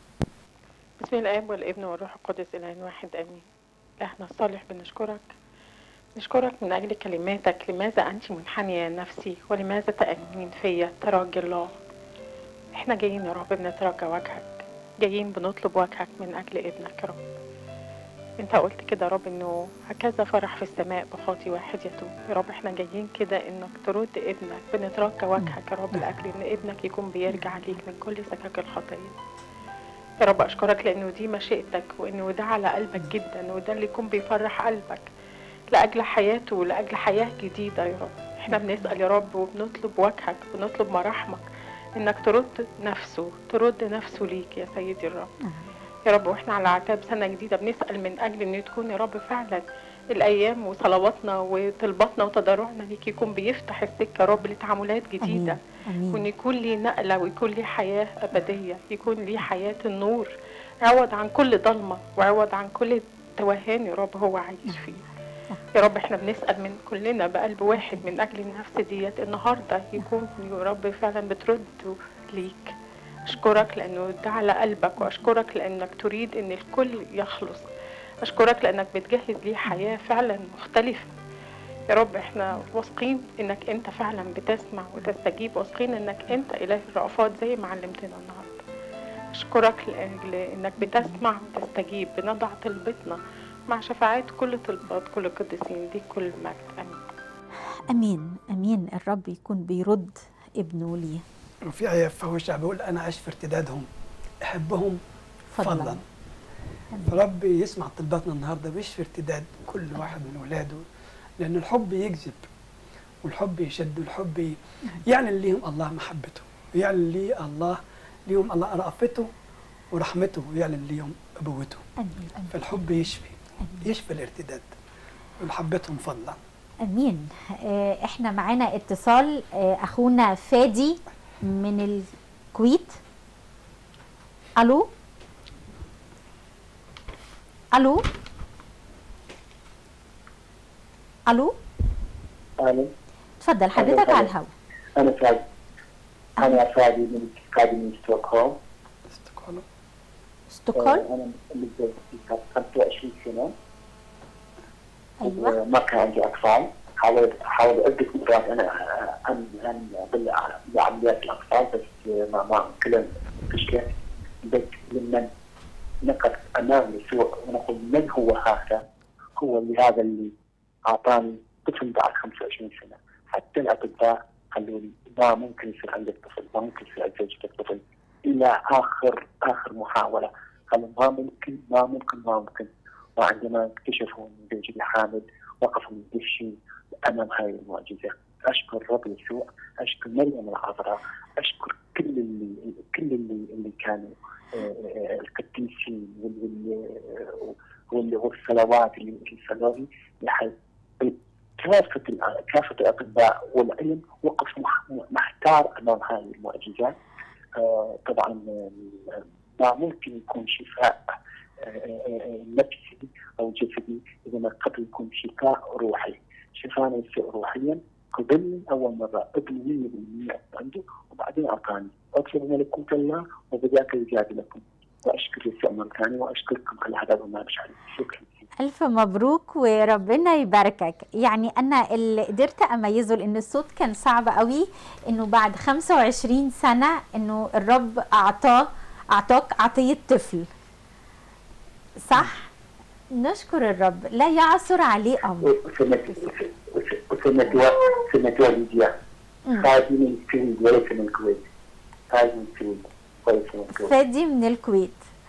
بسم الاب والابن والروح القدس اله واحد امين احنا الصالح بنشكرك نشكرك من اجل كلماتك لماذا انت منحنيه نفسي ولماذا تامين فيا ترجي الله احنا جايين يا رب بنترجى وجهك جايين بنطلب وجهك من اجل ابنك يا رب انت قلت كده يا رب انه هكذا فرح في السماء بخاطي واحد يتوب يا رب احنا جايين كده انك ترد ابنك بنترجى وجهك يا رب لاجل ان ابنك يكون بيرجع ليك من كل سكك الخطيه يا رب اشكرك لانه دي مشيئتك وانه ده على قلبك جدا وده اللي يكون بيفرح قلبك لاجل حياته ولاجل حياه جديده يا رب احنا بنسال يا رب وبنطلب وجهك بنطلب مراحمك انك ترد نفسه ترد نفسه ليك يا سيدي الرب يا رب واحنا على عتاب سنه جديده بنسال من اجل ان تكون يا رب فعلا الايام وصلواتنا وطلباتنا وتضرعنا ليك يكون بيفتح السكه يا رب لتعاملات جديده أمين. وان يكون لي نقله ويكون لي حياه ابديه يكون لي حياه النور عوض عن كل ضلمه وعوض عن كل توهان يا رب هو عايش فيه يا رب احنا بنسال من كلنا بقلب واحد من اجل النفس ديت النهارده يكون يا رب فعلا بترد ليك اشكرك لانه ده على قلبك واشكرك لانك تريد ان الكل يخلص اشكرك لانك بتجهز ليه حياه فعلا مختلفه يا رب احنا واثقين انك انت فعلا بتسمع وتستجيب واثقين انك انت اله الرأفات زي ما علمتنا النهارده اشكرك لاجل انك بتسمع وتستجيب بنضع طلبتنا مع شفاعات كل طلبات كل القديسين دي كل المجد امين امين امين الرب يكون بيرد ابنه ليه وفي آية فهو الشعب بيقول أنا أعيش في ارتدادهم أحبهم فضلا. فضلا فرب يسمع طلباتنا النهارده مش في ارتداد كل واحد من ولاده لأن الحب يجذب والحب يشد والحب ي- يعلن ليهم الله محبته ويعلن لي الله ليهم الله رأفته ورحمته ويعلن ليهم أبوته امين فالحب يشفي يشفي الارتداد ومحبتهم فضلا امين آه، احنا معانا اتصال آه، اخونا فادي من الكويت الو الو الو أنا اتفضل حضرتك على الهواء أنا فادي أنا فادي من قاعد من ستوكهولم استقالوا ستوكهولم أنا متزوج في 25 سنة ايوه ما كان عندي أطفال حاولت حاولت عدة مرات أنا أن أن أبلع بعمليات الأطفال بس ما ما كلهم فشلت بس لما نقف أمام يسوع ونقول من هو هذا؟ هو اللي هذا اللي أعطاني طفل بعد 25 سنة حتى الأطباء قالوا لي ما ممكن يصير عندك طفل ما ممكن يصير عند زوجتك طفل إلى آخر آخر محاولة قالوا ما ممكن ما ممكن ما ممكن وعندما اكتشفوا ان زوجي حامل وقفوا مندهشين امام هاي المعجزه اشكر الرب يسوع اشكر مريم العذراء اشكر كل اللي كل اللي اللي كانوا آه، آه، القديسين وال- وال- وال- والصلوات اللي اللي صلوا لي لحد كافة الع- كافة الأطباء والعلم وقف مح- محتار أمام هذه المعجزات آه، طبعا آه، ما ممكن يكون شفاء آه، آه، نفسي او جسدي اذا ما قبل يكون شفاء روحي شفاء نفسي روحيا قبلني اول مره ابني 100% عنده وبعدين اعطاني اطلب ملكوت الله وبذاك يزاد لكم واشكر يسوع مره ثانيه واشكركم على هذا البرنامج شكرا ألف مبروك وربنا يباركك يعني أنا اللي قدرت أميزه لأن الصوت كان صعب قوي إنه بعد 25 سنة إنه الرب أعطاه أعطاك عطية طفل صح؟ نشكر الرب لا يعثر عليه أمر وسنة وسنة و- سنة والديا مم. هذه من السويد وليس من الكويت هذه من السويد وليس من الكويت فادي من الكويت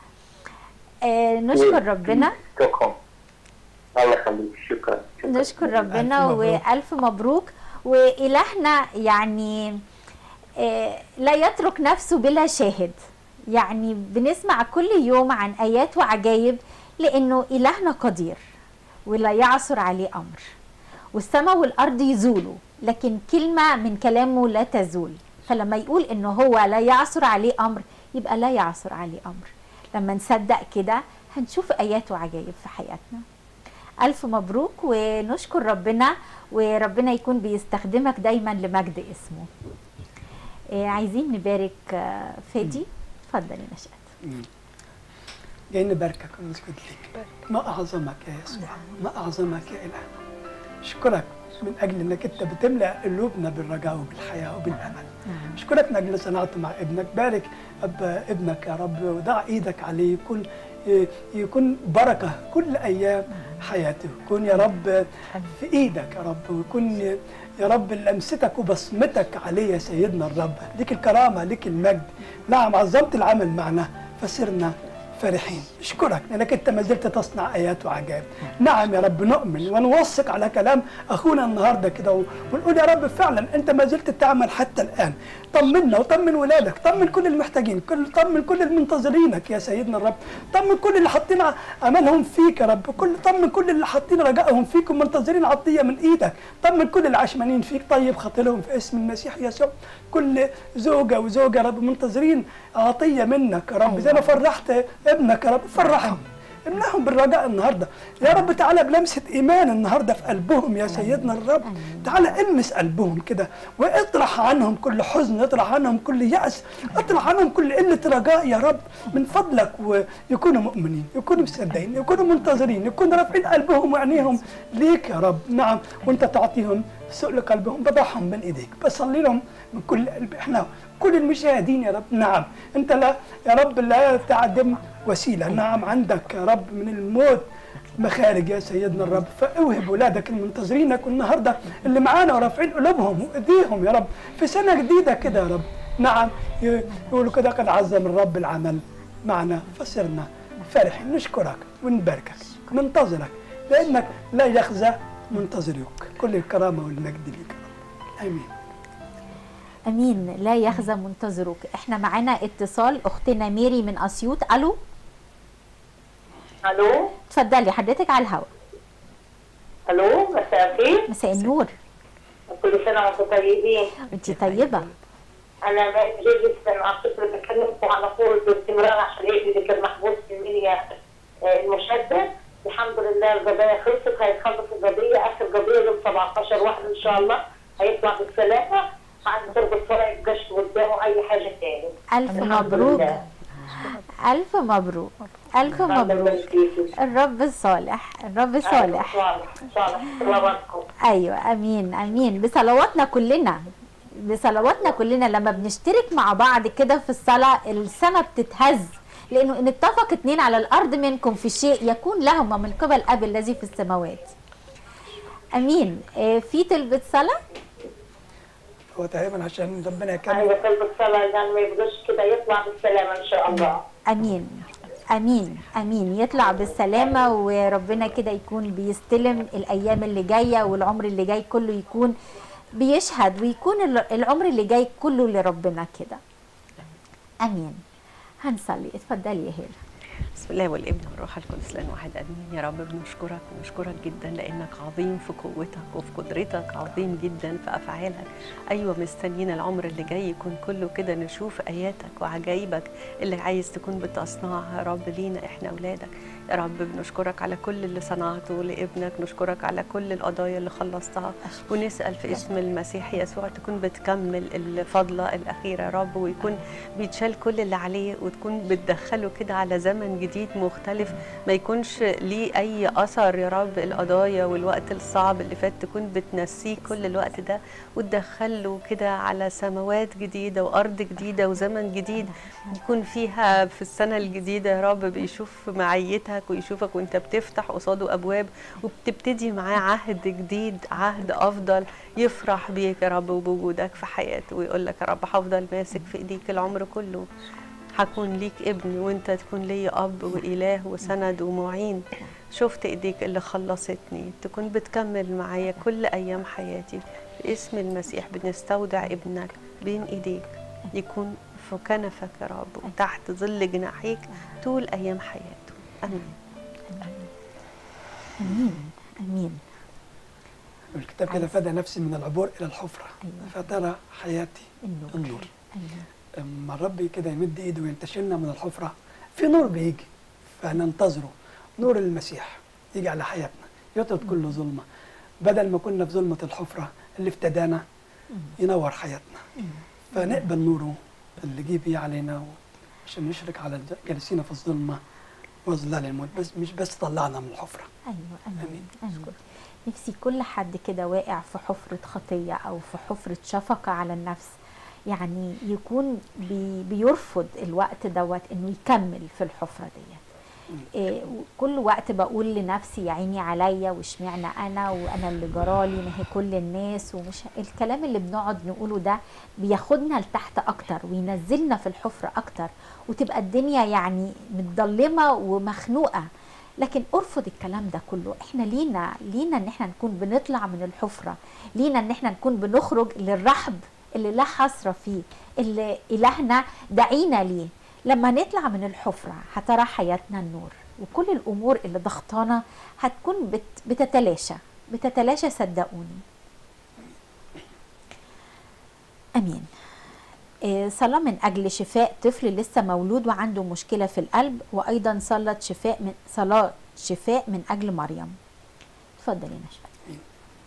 آه نشكر ربنا ستوكهولم الله يخليك شكرا شكرا نشكر ربنا ألف مبروك. والف مبروك والهنا يعني آه، لا يترك نفسه بلا شاهد يعني بنسمع كل يوم عن ايات وعجائب لانه الهنا قدير ولا يعثر عليه امر والسماء والارض يزولوا لكن كلمه من كلامه لا تزول فلما يقول انه هو لا يعثر عليه امر يبقى لا يعثر عليه امر لما نصدق كده هنشوف ايات وعجائب في حياتنا ألف مبروك ونشكر ربنا وربنا يكون بيستخدمك دايما لمجد اسمه إيه، عايزين نبارك آه، فادي اتفضل يا نشأت جاي نباركك ونسجد لك ما أعظمك يا يسوع ما أعظمك يا إله أشكرك من أجل أنك أنت بتملأ قلوبنا بالرجاء وبالحياة وبالأمل أشكرك من أجل صنعت مع ابنك بارك أب ابنك يا رب وضع إيدك عليه يكون يكون بركة كل أيام حياته يكون يا رب في إيدك يا رب ويكون يا رب لمستك وبصمتك عليه يا سيدنا الرب ليك الكرامة ليك المجد نعم عظمت العمل معنا فصرنا فرحين اشكرك لانك انت ما زلت تصنع ايات وعجائب نعم يا رب نؤمن ونوثق على كلام اخونا النهارده كده ونقول يا رب فعلا انت ما زلت تعمل حتى الان طمنا وطمن ولادك طمن كل المحتاجين كل طمن كل المنتظرينك يا سيدنا الرب طمن كل اللي حاطين املهم فيك يا رب كل طمن كل اللي حاطين رجائهم فيك ومنتظرين عطيه من ايدك طمن كل اللي عشمانين فيك طيب خاطرهم في اسم المسيح يسوع كل زوجه وزوجه يا رب منتظرين عطيه منك يا رب زي ما فرحت ابنك يا رب فرحهم امنحهم بالرجاء النهارده يا رب تعالى بلمسه ايمان النهارده في قلبهم يا سيدنا الرب تعالى المس قلبهم كده واطرح عنهم كل حزن اطرح عنهم كل يأس اطرح عنهم كل قله رجاء يا رب من فضلك ويكونوا مؤمنين يكونوا مصدقين يكونوا منتظرين يكونوا رافعين قلبهم وعينيهم ليك يا رب نعم وانت تعطيهم سؤل قلبهم بضعهم من ايديك بصلي لهم من كل قلب احنا كل المشاهدين يا رب نعم انت لا يا رب لا تعدم وسيله نعم عندك يا رب من الموت مخارج يا سيدنا الرب فاوهب ولادك المنتظرينك والنهارده اللي معانا ورافعين قلوبهم وايديهم يا رب في سنه جديده كده يا رب نعم ي- يقولوا كده قد عزم الرب العمل معنا فصرنا فرحين نشكرك ونباركك ننتظرك لانك لا يخزى منتظرك كل الكرامه والمجد ليك يا رب امين امين لا يخزى منتظرك احنا معانا اتصال اختنا ميري من اسيوط الو الو اتفضلي حضرتك على الهواء الو مساء الخير مساء النور كل سنه وانتم طيبين انت طيبه انا بقيت جدا على فكره بكلمكم على طول باستمرار عشان ابني اللي كان محبوس في المنيا آه، المشدد الحمد لله القضيه خلصت هيتخلص القضيه اخر قضيه يوم 17 واحد ان شاء الله هيطلع بالسلامه عن تربط فرع يبقاش قدامه اي حاجه تاني الف الحمد مبروك لله. الف مبروك الف الله مبروك يبارك فيكي. الرب صالح الرب صالح صالح صالح صلواتكم ايوه امين امين بصلواتنا كلنا بصلواتنا كلنا لما بنشترك مع بعض كده في الصلاه السماء بتتهز لانه ان اتفق اتنين على الارض منكم في شيء يكون لهما من قبل اب الذي في السماوات امين آه، في طلبة صلاه هو تقريبا عشان ربنا يكمل ايوه قلب الصلاه يعني ما يبقاش كده يطلع بالسلامه ان شاء الله امين امين امين يطلع بالسلامه وربنا كده يكون بيستلم الايام اللي جايه والعمر اللي جاي كله يكون بيشهد ويكون ال- العمر اللي جاي كله لربنا كده امين هنصلي اتفضلي يا هيلا بسم الله والابن والروح القدس لان واحد امين يا رب بنشكرك ونشكرك جدا لانك عظيم في قوتك وفي قدرتك عظيم جدا في افعالك ايوه مستنيين العمر اللي جاي يكون كله كده نشوف اياتك وعجائبك اللي عايز تكون بتصنعها يا رب لينا احنا اولادك يا رب بنشكرك على كل اللي صنعته لابنك نشكرك على كل القضايا اللي خلصتها ونسال في اسم المسيح يسوع تكون بتكمل الفضله الاخيره يا رب ويكون بيتشال كل اللي عليه وتكون بتدخله كده على زمن جديد مختلف ما يكونش ليه اي اثر يا رب القضايا والوقت الصعب اللي فات تكون بتنسيه كل الوقت ده وتدخله كده على سماوات جديده وارض جديده وزمن جديد يكون فيها في السنه الجديده يا رب بيشوف معيتك ويشوفك وانت بتفتح قصاده ابواب وبتبتدي معاه عهد جديد عهد افضل يفرح بيك يا رب وبوجودك في حياته ويقول لك يا رب هفضل ماسك في ايديك العمر كله هكون ليك ابن وانت تكون لي اب واله وسند ومعين شفت ايديك اللي خلصتني تكون بتكمل معايا كل ايام حياتي باسم المسيح بنستودع ابنك بين ايديك يكون في كنفك يا رب وتحت ظل جناحيك طول ايام حياته امين امين امين الكتاب كده فدى نفسي من العبور الى الحفره فترى حياتي النور النور أيوة. اما الرب كده يمد ايده وينتشلنا من الحفره في نور بيجي فننتظره نور المسيح يجي على حياتنا يطرد كل ظلمه بدل ما كنا في ظلمه الحفره اللي افتدانا ينور حياتنا فنقبل نوره اللي جه بيه علينا عشان نشرك على الجالسين في الظلمه وظلال الموت بس مش بس طلعنا من الحفره ايوه امين امين نفسي كل حد كده واقع في حفرة خطية أو في حفرة شفقة على النفس يعني يكون بي بيرفض الوقت دوت إنه يكمل في الحفرة ديت إيه كل وقت بقول لنفسي يا عيني عليا واشمعنى انا وانا اللي جرالي ما هي كل الناس ومش الكلام اللي بنقعد نقوله ده بياخدنا لتحت اكتر وينزلنا في الحفره اكتر وتبقى الدنيا يعني متضلمه ومخنوقه لكن ارفض الكلام ده كله احنا لينا لينا ان احنا نكون بنطلع من الحفره لينا ان احنا نكون بنخرج للرحب اللي لا حصر فيه اللي الهنا دعينا ليه لما نطلع من الحفره هترى حياتنا النور وكل الامور اللي ضغطانا هتكون بت بتتلاشى بتتلاشى صدقوني امين إيه، صلاة من أجل شفاء طفل لسه مولود وعنده مشكلة في القلب وأيضا صلاة شفاء من صلاة شفاء من أجل مريم اتفضلي يا نشفى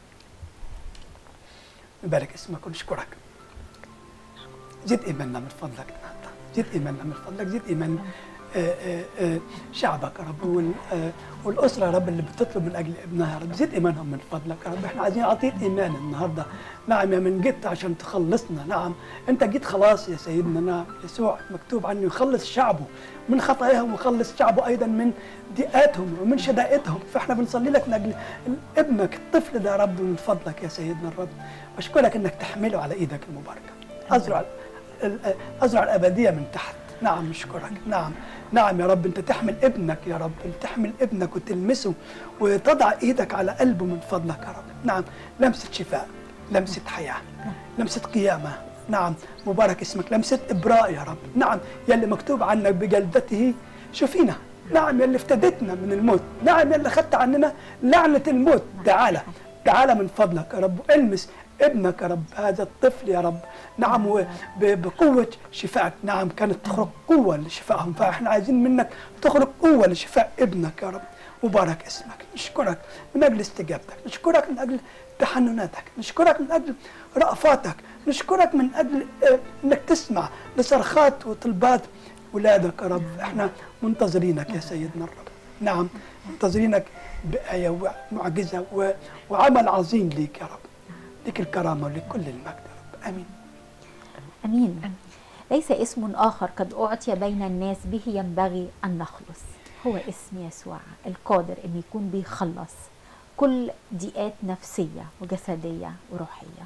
نبارك اسمك ونشكرك زد ايماننا من فضلك النهارده زد ايماننا من فضلك زد ايماننا آه، آه، آه، شعبك يا رب وال- آه، والاسره يا رب اللي بتطلب من اجل ابنها يا رب زد ايمانهم من فضلك يا رب احنا عايزين عطيه ايمان النهارده نعم يا من جيت عشان تخلصنا نعم انت جيت خلاص يا سيدنا نعم يسوع مكتوب عنه يخلص شعبه من خطاياهم ويخلص شعبه ايضا من ضيقاتهم ومن شدائدهم فاحنا بنصلي لك من اجل ابنك الطفل ده يا رب من فضلك يا سيدنا الرب بشكرك انك تحمله على ايدك المباركه ازرع ال- ازرع الابديه من تحت نعم نشكرك نعم نعم يا رب انت تحمل ابنك يا رب تحمل ابنك وتلمسه وتضع ايدك على قلبه من فضلك يا رب نعم لمسه شفاء لمسه حياه لمسه قيامه نعم مبارك اسمك لمسه ابراء يا رب نعم يلي مكتوب عنك بجلدته شفينا نعم يلي افتدتنا من الموت نعم يلي اخذت عننا لعنه الموت تعالى تعالى من فضلك يا رب المس ابنك يا رب هذا الطفل يا رب نعم و- ب- بقوة شفائك نعم كانت تخرج قوة لشفائهم فاحنا عايزين منك تخرج قوة لشفاء ابنك يا رب مبارك اسمك نشكرك من أجل استجابتك نشكرك من أجل تحنناتك نشكرك من أجل رأفاتك نشكرك من أجل آه، أنك تسمع لصرخات وطلبات ولادك يا رب احنا منتظرينك يا سيدنا الرب نعم منتظرينك بآية ومعجزة و- وعمل عظيم ليك يا رب لك الكرامة ولكل المجد يا رب آمين امين ليس اسم اخر قد اعطي بين الناس به ينبغي ان نخلص هو اسم يسوع القادر ان يكون بيخلص كل ضيقات نفسيه وجسديه وروحيه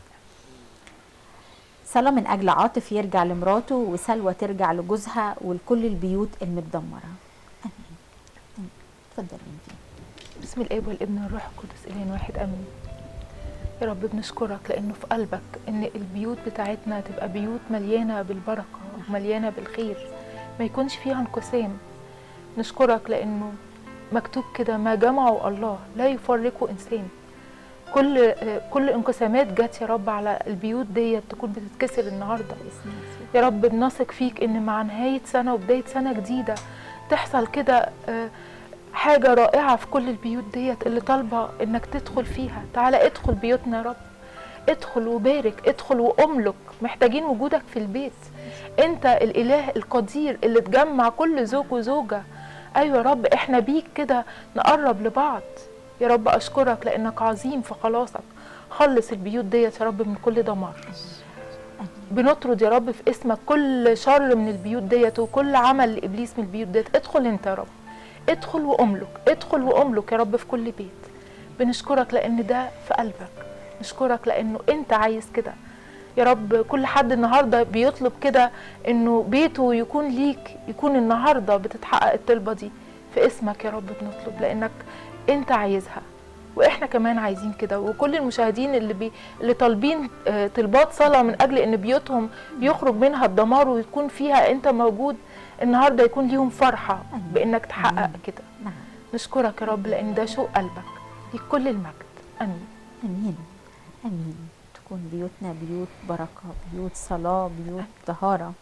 صلاة من أجل عاطف يرجع لمراته وسلوى ترجع لجوزها ولكل البيوت المتدمرة آمين اتفضل انتي بسم الاب والابن والروح القدس الهنا واحد امين يا رب بنشكرك لانه في قلبك ان البيوت بتاعتنا تبقى بيوت مليانه بالبركه ومليانه بالخير ما يكونش فيها انقسام نشكرك لانه مكتوب كده ما جمعوا الله لا يفرقوا انسان كل آه، كل انقسامات جت يا رب على البيوت ديت تكون بتتكسر النهارده يا رب بنثق فيك ان مع نهايه سنه وبدايه سنه جديده تحصل كده آه، حاجه رائعه في كل البيوت ديت اللي طالبه انك تدخل فيها تعالى ادخل بيوتنا يا رب ادخل وبارك ادخل واملك محتاجين وجودك في البيت انت الاله القدير اللي تجمع كل زوج وزوجه ايوه يا رب احنا بيك كده نقرب لبعض يا رب اشكرك لانك عظيم في خلاصك خلص البيوت ديت يا رب من كل دمار بنطرد يا رب في اسمك كل شر من البيوت ديت وكل عمل لابليس من البيوت ديت ادخل انت يا رب ادخل واملك ادخل واملك يا رب في كل بيت بنشكرك لان ده في قلبك نشكرك لانه انت عايز كده يا رب كل حد النهارده بيطلب كده انه بيته يكون ليك يكون النهارده بتتحقق الطلبه دي في اسمك يا رب بنطلب لانك انت عايزها واحنا كمان عايزين كده وكل المشاهدين اللي بي اللي طالبين آه، طلبات صلاه من اجل ان بيوتهم يخرج منها الدمار ويكون فيها انت موجود النهارده يكون ليهم فرحه بانك تحقق كده نعم نشكرك يا رب لان ده شوق قلبك ليك كل المجد امين امين امين تكون بيوتنا بيوت بركه بيوت صلاه بيوت طهاره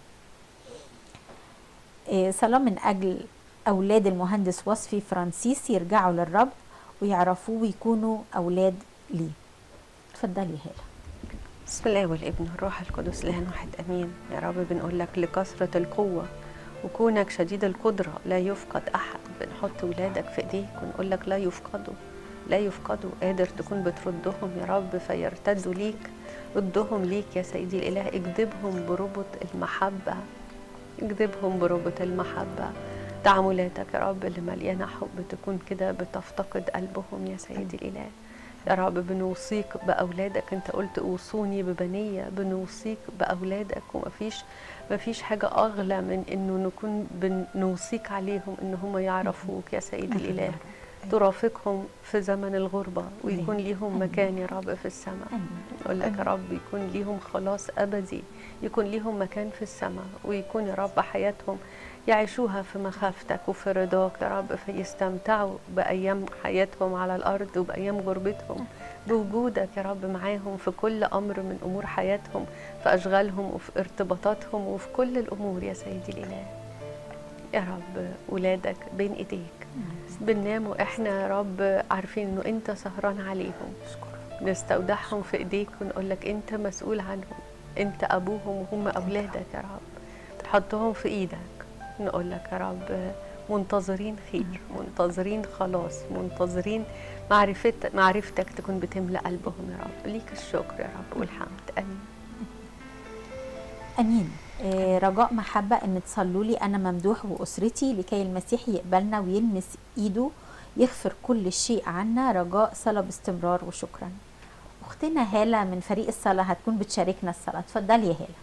إيه، صلاه من اجل اولاد المهندس وصفي فرانسيس يرجعوا للرب ويعرفوه ويكونوا اولاد ليه اتفضلي هاله بسم الله والابن والروح القدس الهنا واحد امين يا رب بنقول لك لكثره القوه وكونك شديد القدره لا يفقد احد بنحط ولادك في ايديك ونقول لك لا يفقدوا لا يفقدوا قادر تكون بتردهم يا رب فيرتدوا ليك ردهم ليك يا سيدي الاله اجذبهم بربط المحبه اجذبهم بربط المحبه تعاملاتك يا رب اللي مليانه حب تكون كده بتفتقد قلبهم يا سيدي الاله يا رب بنوصيك بأولادك أنت قلت أوصوني ببنية بنوصيك بأولادك ومفيش مفيش حاجة أغلى من إنه نكون بنوصيك عليهم إن هم يعرفوك يا سيدي الإله ترافقهم في زمن الغربة ويكون ليهم مكان يا رب في السماء أقول لك يا رب يكون ليهم خلاص أبدي يكون ليهم مكان في السماء ويكون يا رب حياتهم يعيشوها في مخافتك وفي رضاك يا رب فيستمتعوا بأيام حياتهم على الأرض وبأيام غربتهم بوجودك يا رب معاهم في كل أمر من أمور حياتهم في أشغالهم وفي ارتباطاتهم وفي كل الأمور يا سيدي الإله يا رب ولادك بين إيديك بننام وإحنا يا رب عارفين إنه أنت سهران عليهم نستودعهم في إيديك ونقول لك أنت مسؤول عنهم أنت أبوهم وهم أولادك يا رب تحطهم في إيدك نقول لك يا رب منتظرين خير منتظرين خلاص منتظرين معرفت معرفتك تكون بتملأ قلبهم يا رب ليك الشكر يا رب والحمد امين امين آه، رجاء محبه ان تصلوا لي انا ممدوح واسرتي لكي المسيح يقبلنا ويلمس ايده يغفر كل شيء عنا رجاء صلاه باستمرار وشكرا اختنا هاله من فريق الصلاه هتكون بتشاركنا الصلاه اتفضلي يا هاله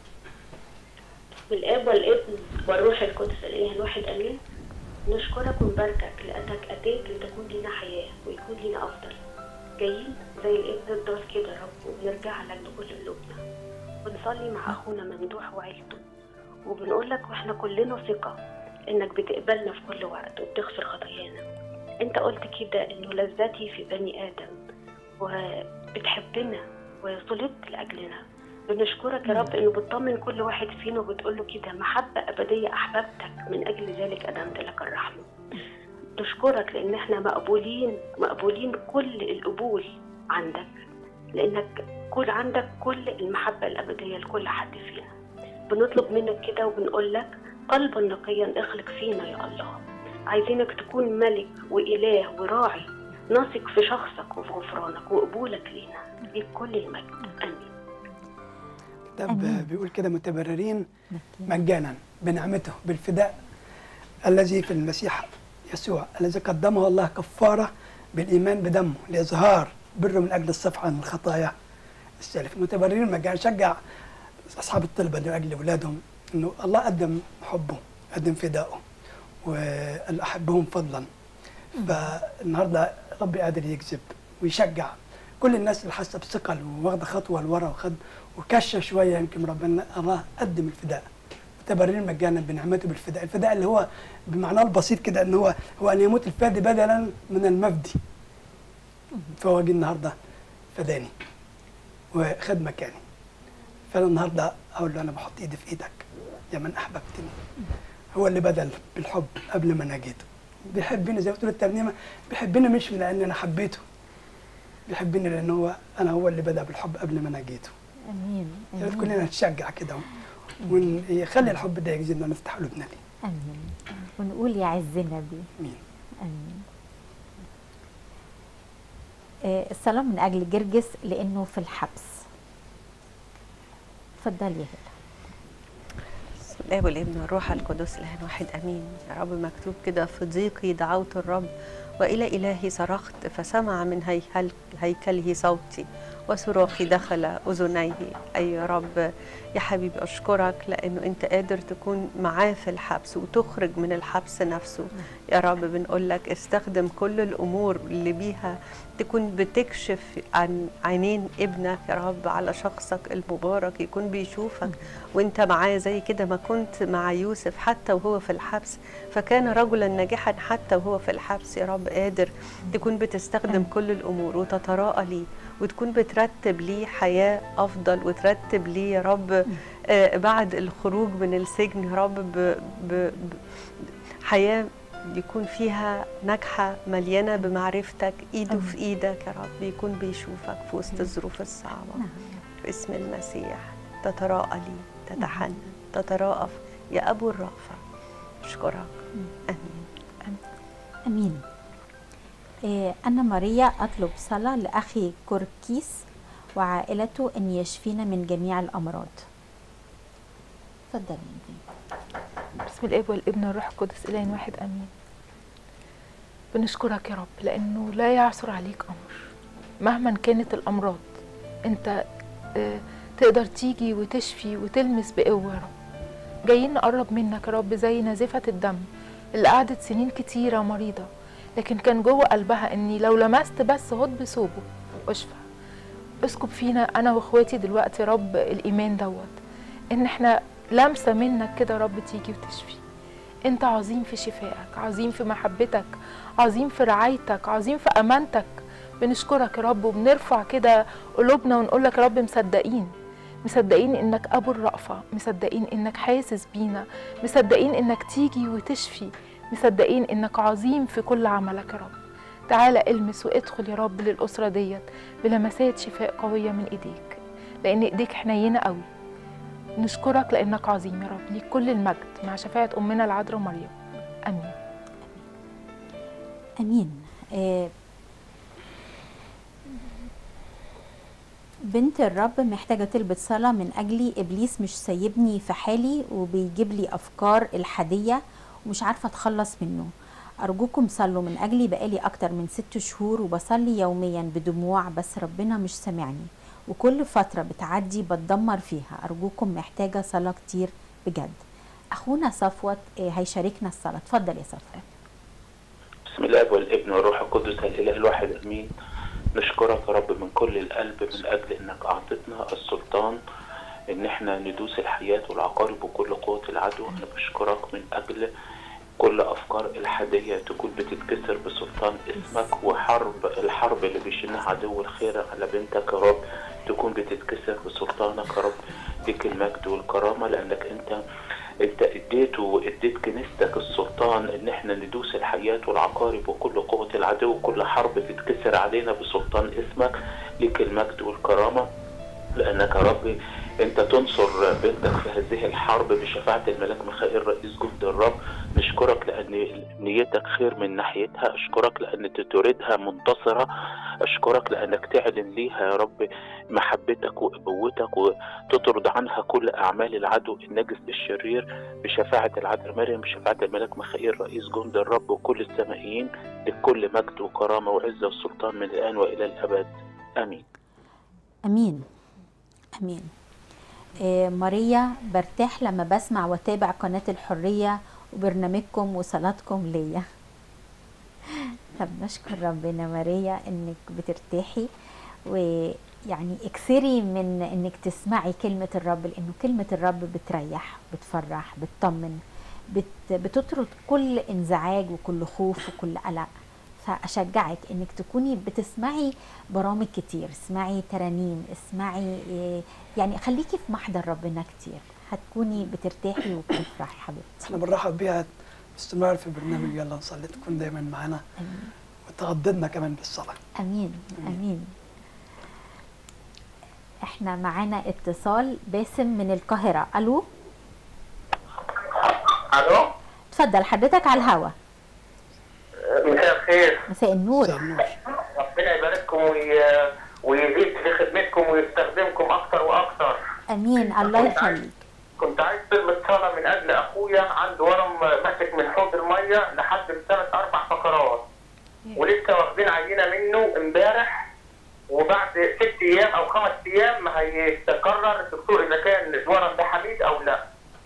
بالاب والابن والروح القدس الاله الواحد امين نشكرك ونباركك لانك اتيت لتكون لنا حياه ويكون لنا افضل جايين زي الابن الضال كده يا رب وبنرجع لك بكل قلوبنا بنصلي مع اخونا ممدوح وعيلته وبنقول لك واحنا كلنا ثقه انك بتقبلنا في كل وقت وبتغفر خطايانا انت قلت كده انه لذتي في بني ادم وبتحبنا وصلبت لاجلنا بنشكرك يا رب انه بتطمن كل واحد فينا وبتقول له كده محبه ابديه احببتك من اجل ذلك ادمت لك الرحمه نشكرك لان احنا مقبولين مقبولين كل القبول عندك لانك كل عندك كل المحبه الابديه لكل حد فينا بنطلب منك كده وبنقول لك قلبا نقيا اخلق فينا يا الله عايزينك تكون ملك واله وراعي نثق في شخصك وفي غفرانك وقبولك لينا ليك كل المجد امين الكتاب بيقول كده متبررين مجانا بنعمته بالفداء الذي في المسيح يسوع الذي قدمه الله كفارة بالإيمان بدمه لإظهار بره من أجل الصفح عن الخطايا السالف متبررين مجانا شجع أصحاب الطلبة لأجل أولادهم إنه الله قدم حبه قدم فدائه وقال أحبهم فضلا فالنهارده ربي قادر يجذب ويشجع كل الناس اللي حاسه بثقل وواخده خطوه لورا وخد وكشه شويه يمكن ربنا الله قدم الفداء تبرير مجانا بنعمته بالفداء الفداء اللي هو بمعناه البسيط كده ان هو هو ان يموت الفادي بدلا من المفدي فهو جه النهارده فداني وخد مكاني فانا النهارده اقول له انا بحط ايدي في ايدك يا من احببتني هو اللي بدل بالحب قبل ما انا جيته بيحبني زي ما بتقول الترنيمه بيحبني مش من لان انا حبيته بيحبني لان هو انا هو اللي بدا بالحب قبل ما انا جيته امين يا ريت امين كلنا نتشجع كده ونخلي الحب ده يجذبنا ونفتح قلوبنا ليه امين ونقول يا عز النبي امين امين آه، الصلاه من اجل جرجس لانه في الحبس اتفضلي يا هلا بسم الله والابن والروح القدس اله واحد امين يا رب مكتوب كده في ضيقي دعوت الرب والى الهي صرخت فسمع من هيكل هيكله صوتي وصراخي دخل اذنيه اي يا رب يا حبيبي اشكرك لانه انت قادر تكون معاه في الحبس وتخرج من الحبس نفسه يا رب بنقول لك استخدم كل الامور اللي بيها تكون بتكشف عن عينين ابنك يا رب على شخصك المبارك يكون بيشوفك وانت معاه زي كده ما كنت مع يوسف حتى وهو في الحبس فكان رجلا ناجحا حتى وهو في الحبس يا رب قادر تكون بتستخدم كل الامور وتتراءى ليه وتكون بترتب ليه حياه افضل وترتب ليه يا رب آه بعد الخروج من السجن يا رب ب ب ب حياه يكون فيها ناجحه مليانه بمعرفتك ايده في ايدك يا رب يكون بيشوفك في وسط الظروف الصعبه باسم المسيح تتراءى لي تتحنن تتراءف يا ابو الرأفه اشكرك امين امين آه، انا ماريا اطلب صلاه لاخي كوركيس وعائلته ان يشفينا من جميع الامراض اتفضلي انتي. بسم الاب والابن والروح القدس اله واحد امين بنشكرك يا رب لانه لا يعثر عليك امر مهما كانت الامراض انت آه، تقدر تيجي وتشفي وتلمس بقوه يا رب جايين نقرب منك يا رب زي نازفه الدم اللي قعدت سنين كتيره مريضه لكن كان جوه قلبها اني لو لمست بس هد بثوبه اشفى اسكب فينا انا واخواتي دلوقتي يا رب الايمان دوت ان احنا لمسه منك كده يا رب تيجي وتشفي انت عظيم في شفائك عظيم في محبتك عظيم في رعايتك عظيم في امانتك بنشكرك يا رب وبنرفع كده قلوبنا ونقول لك يا رب مصدقين مصدقين انك ابو الرأفة مصدقين انك حاسس بينا مصدقين انك تيجي وتشفي مصدقين انك عظيم في كل عملك يا رب تعالى المس وادخل يا رب للأسرة ديت بلمسات شفاء قوية من ايديك لان ايديك حنينة قوي نشكرك لانك عظيم يا رب ليك كل المجد مع شفاعه امنا العذراء مريم امين امين آه، بنت الرب محتاجة تلبس صلاة من أجلي إبليس مش سايبني في حالي وبيجيب لي أفكار الحادية ومش عارفة أتخلص منه أرجوكم صلوا من أجلي بقالي أكتر من ست شهور وبصلي يوميا بدموع بس ربنا مش سامعني وكل فترة بتعدي بتدمر فيها أرجوكم محتاجة صلاة كتير بجد أخونا صفوت آه، هيشاركنا الصلاة اتفضل يا صفوت بسم الله والابن والروح القدس الاله الواحد امين نشكرك يا رب من كل القلب من اجل انك اعطيتنا السلطان ان احنا ندوس الحياه والعقارب وكل قوه العدو انا بشكرك من اجل كل افكار الحاديه تكون بتتكسر بسلطان اسمك وحرب الحرب اللي بيشنها عدو الخير على بنتك يا رب تكون بتتكسر بسلطانك يا رب ليك المجد والكرامه لانك انت انت اديته واديت كنيستك السلطان ان احنا ندوس الحياة والعقارب وكل قوة العدو وكل حرب تتكسر علينا بسلطان اسمك ليك المجد والكرامة لانك يا رب انت تنصر بنتك في هذه الحرب بشفاعة الملاك ميخائيل رئيس جند الرب نشكرك لان نيتك خير من ناحيتها اشكرك لان تريدها منتصرة اشكرك لانك تعلن ليها يا رب محبتك وابوتك وتطرد عنها كل اعمال العدو النجس الشرير بشفاعة العذراء مريم بشفاعة الملاك ميخائيل رئيس جند الرب وكل السمائيين لكل مجد وكرامة وعزة وسلطان من الآن وإلى الأبد آمين امين امين آه، ماريا برتاح لما بسمع واتابع قناة الحرية وبرنامجكم وصلاتكم ليا طب نشكر ربنا ماريا انك بترتاحي ويعني اكثري من انك تسمعي كلمة الرب لانه كلمة الرب بتريح بتفرح بتطمن بت بتطرد كل انزعاج وكل خوف وكل قلق فاشجعك انك تكوني بتسمعي برامج كتير اسمعي ترانيم اسمعي إيه، يعني خليكي في محضر ربنا كتير هتكوني بترتاحي وبتفرحي حبيبتي احنا بنرحب بيها باستمرار في برنامج يلا نصلي تكون دايما معنا وتغضبنا كمان بالصلاه امين امين احنا معانا اتصال باسم من القاهره الو الو اتفضل حضرتك على الهوا مساء الخير مساء النور ربنا يبارككم وي- ويزيد في خدمتكم ويستخدمكم اكتر واكتر امين الله يخليك كنت عايز طلبة صلاة من أجل أخويا عنده ورم ماسك من حوض المية لحد ثلاث أربع فقرات ولسه واخدين عينة منه امبارح وبعد ست أيام أو خمس أيام هيتقرر الدكتور إذا كان الورم ده حميد أو لا.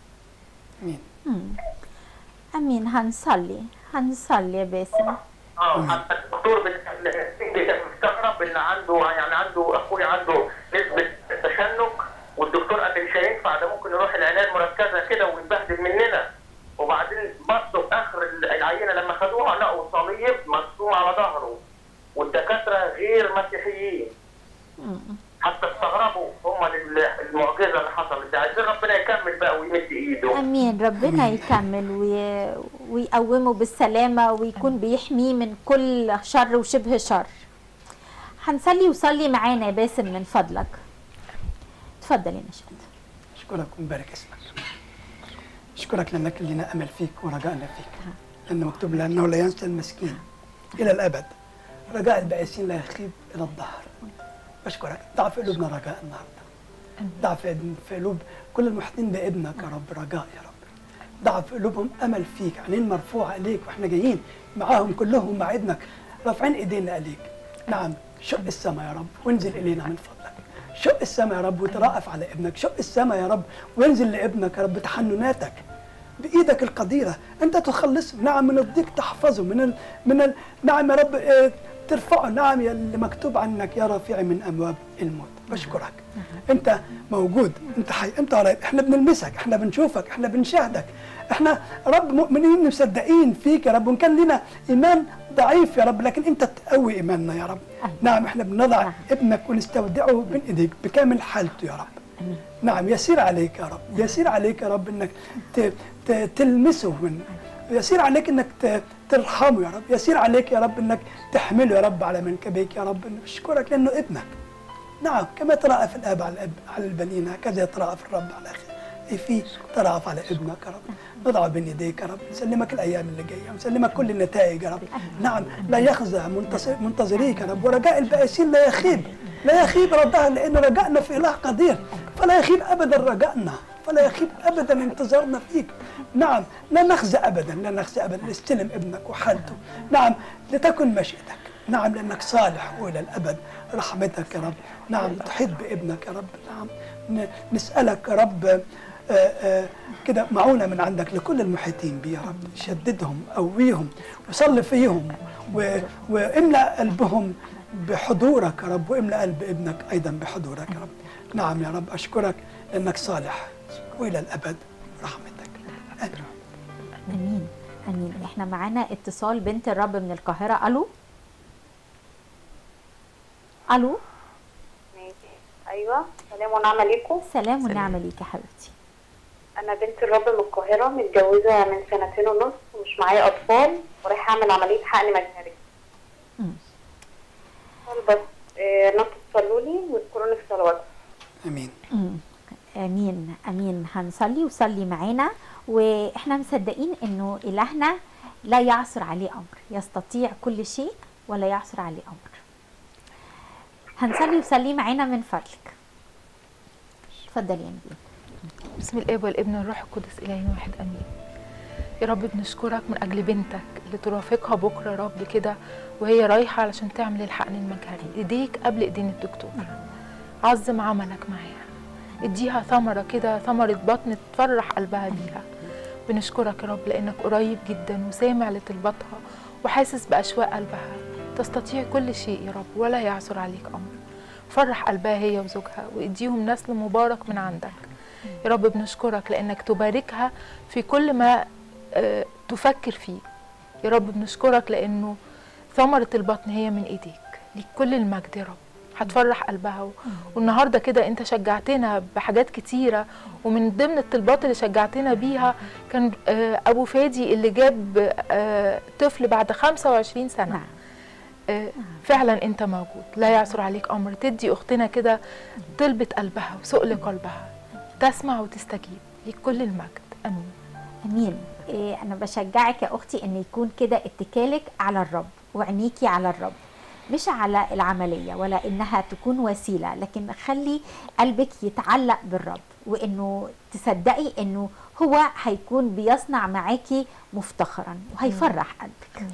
مم. امين هنصلي هنصلي يا باسم اه حتى الدكتور بت- مستغرب ان عنده يعني عنده اخويا عنده نسبه تشنج والدكتور قال لي مش هينفع ده ممكن يروح العنايه المركزه كده ويتبهدل مننا وبعدين بصوا في اخر العينه لما خدوها لقوا صليب مرسوم على ظهره والدكاتره غير مسيحيين حتى استغربوا هم المعجزه اللي حصلت دي عايزين ربنا يكمل بقى ويمد ايده امين ربنا يكمل وي... ويقومه بالسلامه ويكون بيحميه من كل شر وشبه شر هنصلي وصلي معانا يا باسم من فضلك اتفضل يا نشأت اشكرك ونبارك اسمك اشكرك لانك لنا امل فيك ورجائنا فيك لان مكتوب لانه لا ينسى المسكين الى الابد رجاء البائسين لا يخيب الى الظهر بشكرك ضع في قلوبنا رجاء النهارده ضع في في قلوب كل المحيطين بابنك يا رب رجاء يا رب ضع في قلوبهم امل فيك عينين مرفوعه اليك واحنا جايين معاهم كلهم مع ابنك رافعين ايدينا اليك نعم شق السماء يا رب وانزل الينا من فضلك شق السماء يا رب وترأف على ابنك شق السماء يا رب وانزل لابنك يا رب تحنناتك بايدك القديره انت تخلصه نعم من الضيق تحفظه من ال... من ال... نعم يا رب آه، ترفعه نعم يا اللي مكتوب عنك يا رفيع من ابواب الموت بشكرك انت موجود انت حي انت قريب احنا بنلمسك احنا بنشوفك احنا بنشاهدك احنا رب مؤمنين مصدقين فيك يا رب وان كان لنا ايمان ضعيف يا رب لكن انت تقوي ايماننا يا رب نعم احنا بنضع ابنك ونستودعه بين ايديك بكامل حالته يا رب نعم يسير عليك يا رب يسير عليك يا رب انك ت... ت... تلمسه من يسير عليك انك ت... ترحمه يا رب يسير عليك يا رب انك تحمله يا رب على منكبيك يا رب نشكرك لانه ابنك نعم كما يتراءف الاب على الاب على البنين هكذا يتراءف الرب على اللي فيه ترعف على ابنك يا رب نضع بين يديك يا رب نسلمك الايام اللي جايه ونسلمك كل النتائج يا رب نعم لا يخزى منتصر منتظريك يا رب ورجاء البائسين لا يخيب لا يخيب ردها لان رجائنا في اله قدير فلا يخيب ابدا رجائنا فلا يخيب ابدا انتظارنا فيك نعم لا نخزى ابدا لا نخزى ابدا استلم ابنك وحالته نعم لتكن مشيئتك نعم لانك صالح والى الابد رحمتك يا رب نعم تحيط بابنك يا رب نعم ن- نسالك يا رب آه، آه، كده معونه من عندك لكل المحيطين بي يا رب شددهم قويهم وصل فيهم و- واملا قلبهم بحضورك يا رب واملا قلب ابنك ايضا بحضورك يا رب نعم يا رب اشكرك لانك صالح والى الابد رحمتك آمين. امين امين احنا معانا اتصال بنت الرب من القاهره الو الو ايوه سلام ونعم عليكم سلام ونعمه ليك يا حبيبتي انا بنت الرب من القاهره متجوزه من سنتين ونص ومش معايا اطفال ورايحه اعمل عمليه حقن مجهري مم. بس آه، انكم تصلوا لي واذكروني في صلواتكم امين مم. امين امين هنصلي وصلي معانا واحنا مصدقين انه الهنا لا يعثر عليه امر يستطيع كل شيء ولا يعثر عليه امر هنصلي وصلي معانا من فضلك اتفضلي يا نبيل بسم الاب والابن والروح القدس الهنا واحد امين يا رب بنشكرك من اجل بنتك اللي ترافقها بكره يا رب كده وهي رايحه علشان تعمل الحقن المجهري ايديك قبل ايدين الدكتور عظم عملك معاها اديها ثمره كده ثمره بطن تفرح قلبها بيها بنشكرك يا رب لانك قريب جدا وسامع لطلباتها وحاسس باشواق قلبها تستطيع كل شيء يا رب ولا يعثر عليك امر فرح قلبها هي وزوجها واديهم نسل مبارك من عندك يا رب بنشكرك لانك تباركها في كل ما آه، تفكر فيه يا رب بنشكرك لانه ثمرة البطن هي من ايديك ليك كل المجد يا رب هتفرح قلبها و- والنهارده كده انت شجعتنا بحاجات كتيره ومن ضمن الطلبات اللي شجعتنا بيها كان آه، ابو فادي اللي جاب آه، طفل بعد 25 سنه نعم. آه، فعلا انت موجود لا يعثر عليك امر تدي اختنا كده طلبة قلبها وسؤل قلبها تسمع وتستجيب ليك كل المجد امين امين إيه انا بشجعك يا اختي ان يكون كده اتكالك على الرب وعينيكي على الرب مش على العمليه ولا انها تكون وسيله لكن خلي قلبك يتعلق بالرب وانه تصدقي انه هو هيكون بيصنع معاكي مفتخرا وهيفرح قلبك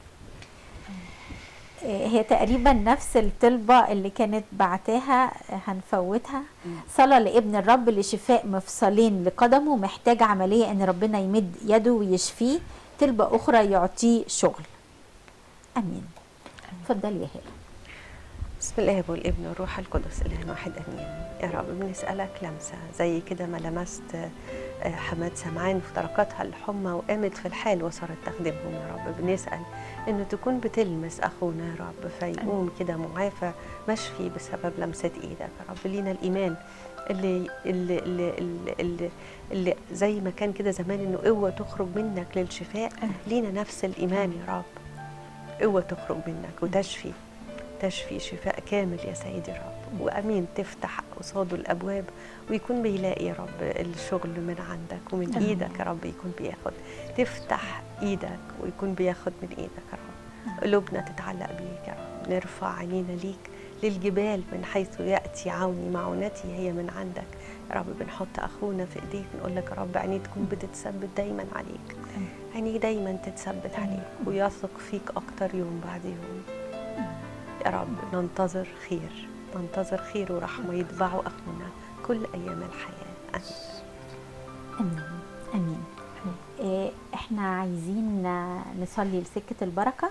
إيه هي تقريبا نفس الطلبة اللي كانت بعتاها هنفوتها صلاة لابن الرب لشفاء مفصلين لقدمه محتاج عملية ان ربنا يمد يده ويشفيه طلبة اخرى يعطيه شغل امين اتفضلي يا هلا بسم الله والابن والروح القدس اله واحد امين يا رب بنسالك لمسه زي كده ما لمست آه، حماد سمعان في دركاتها الحمى وقامت في الحال وصارت تخدمهم يا رب بنسال انه تكون بتلمس اخونا يا رب فيقوم كده معافى مشفي بسبب لمسه ايدك يا رب لينا الايمان اللي اللي اللي, اللي, اللي, اللي زي ما كان كده زمان انه قوه تخرج منك للشفاء لينا نفس الايمان يا رب قوه تخرج منك وتشفي تشفي شفاء كامل يا سيدي يا رب وامين تفتح قصاده الابواب ويكون بيلاقي يا رب الشغل من عندك ومن آمين. ايدك يا رب يكون بياخد تفتح ايدك ويكون بياخد من ايدك يا رب قلوبنا تتعلق بيك يا رب نرفع عينينا ليك للجبال من حيث ياتي عوني معونتي هي من عندك يا رب بنحط اخونا في ايديك نقول لك يا رب عينيه تكون بتتثبت دايما عليك عينيه دايما تتثبت عليك ويثق فيك اكتر يوم بعد يوم يا رب ننتظر خير ننتظر خير ورحمة يتبعوا أخونا كل أيام الحياة آمين امين امين إيه احنا عايزين آه، نصلي لسكة البركة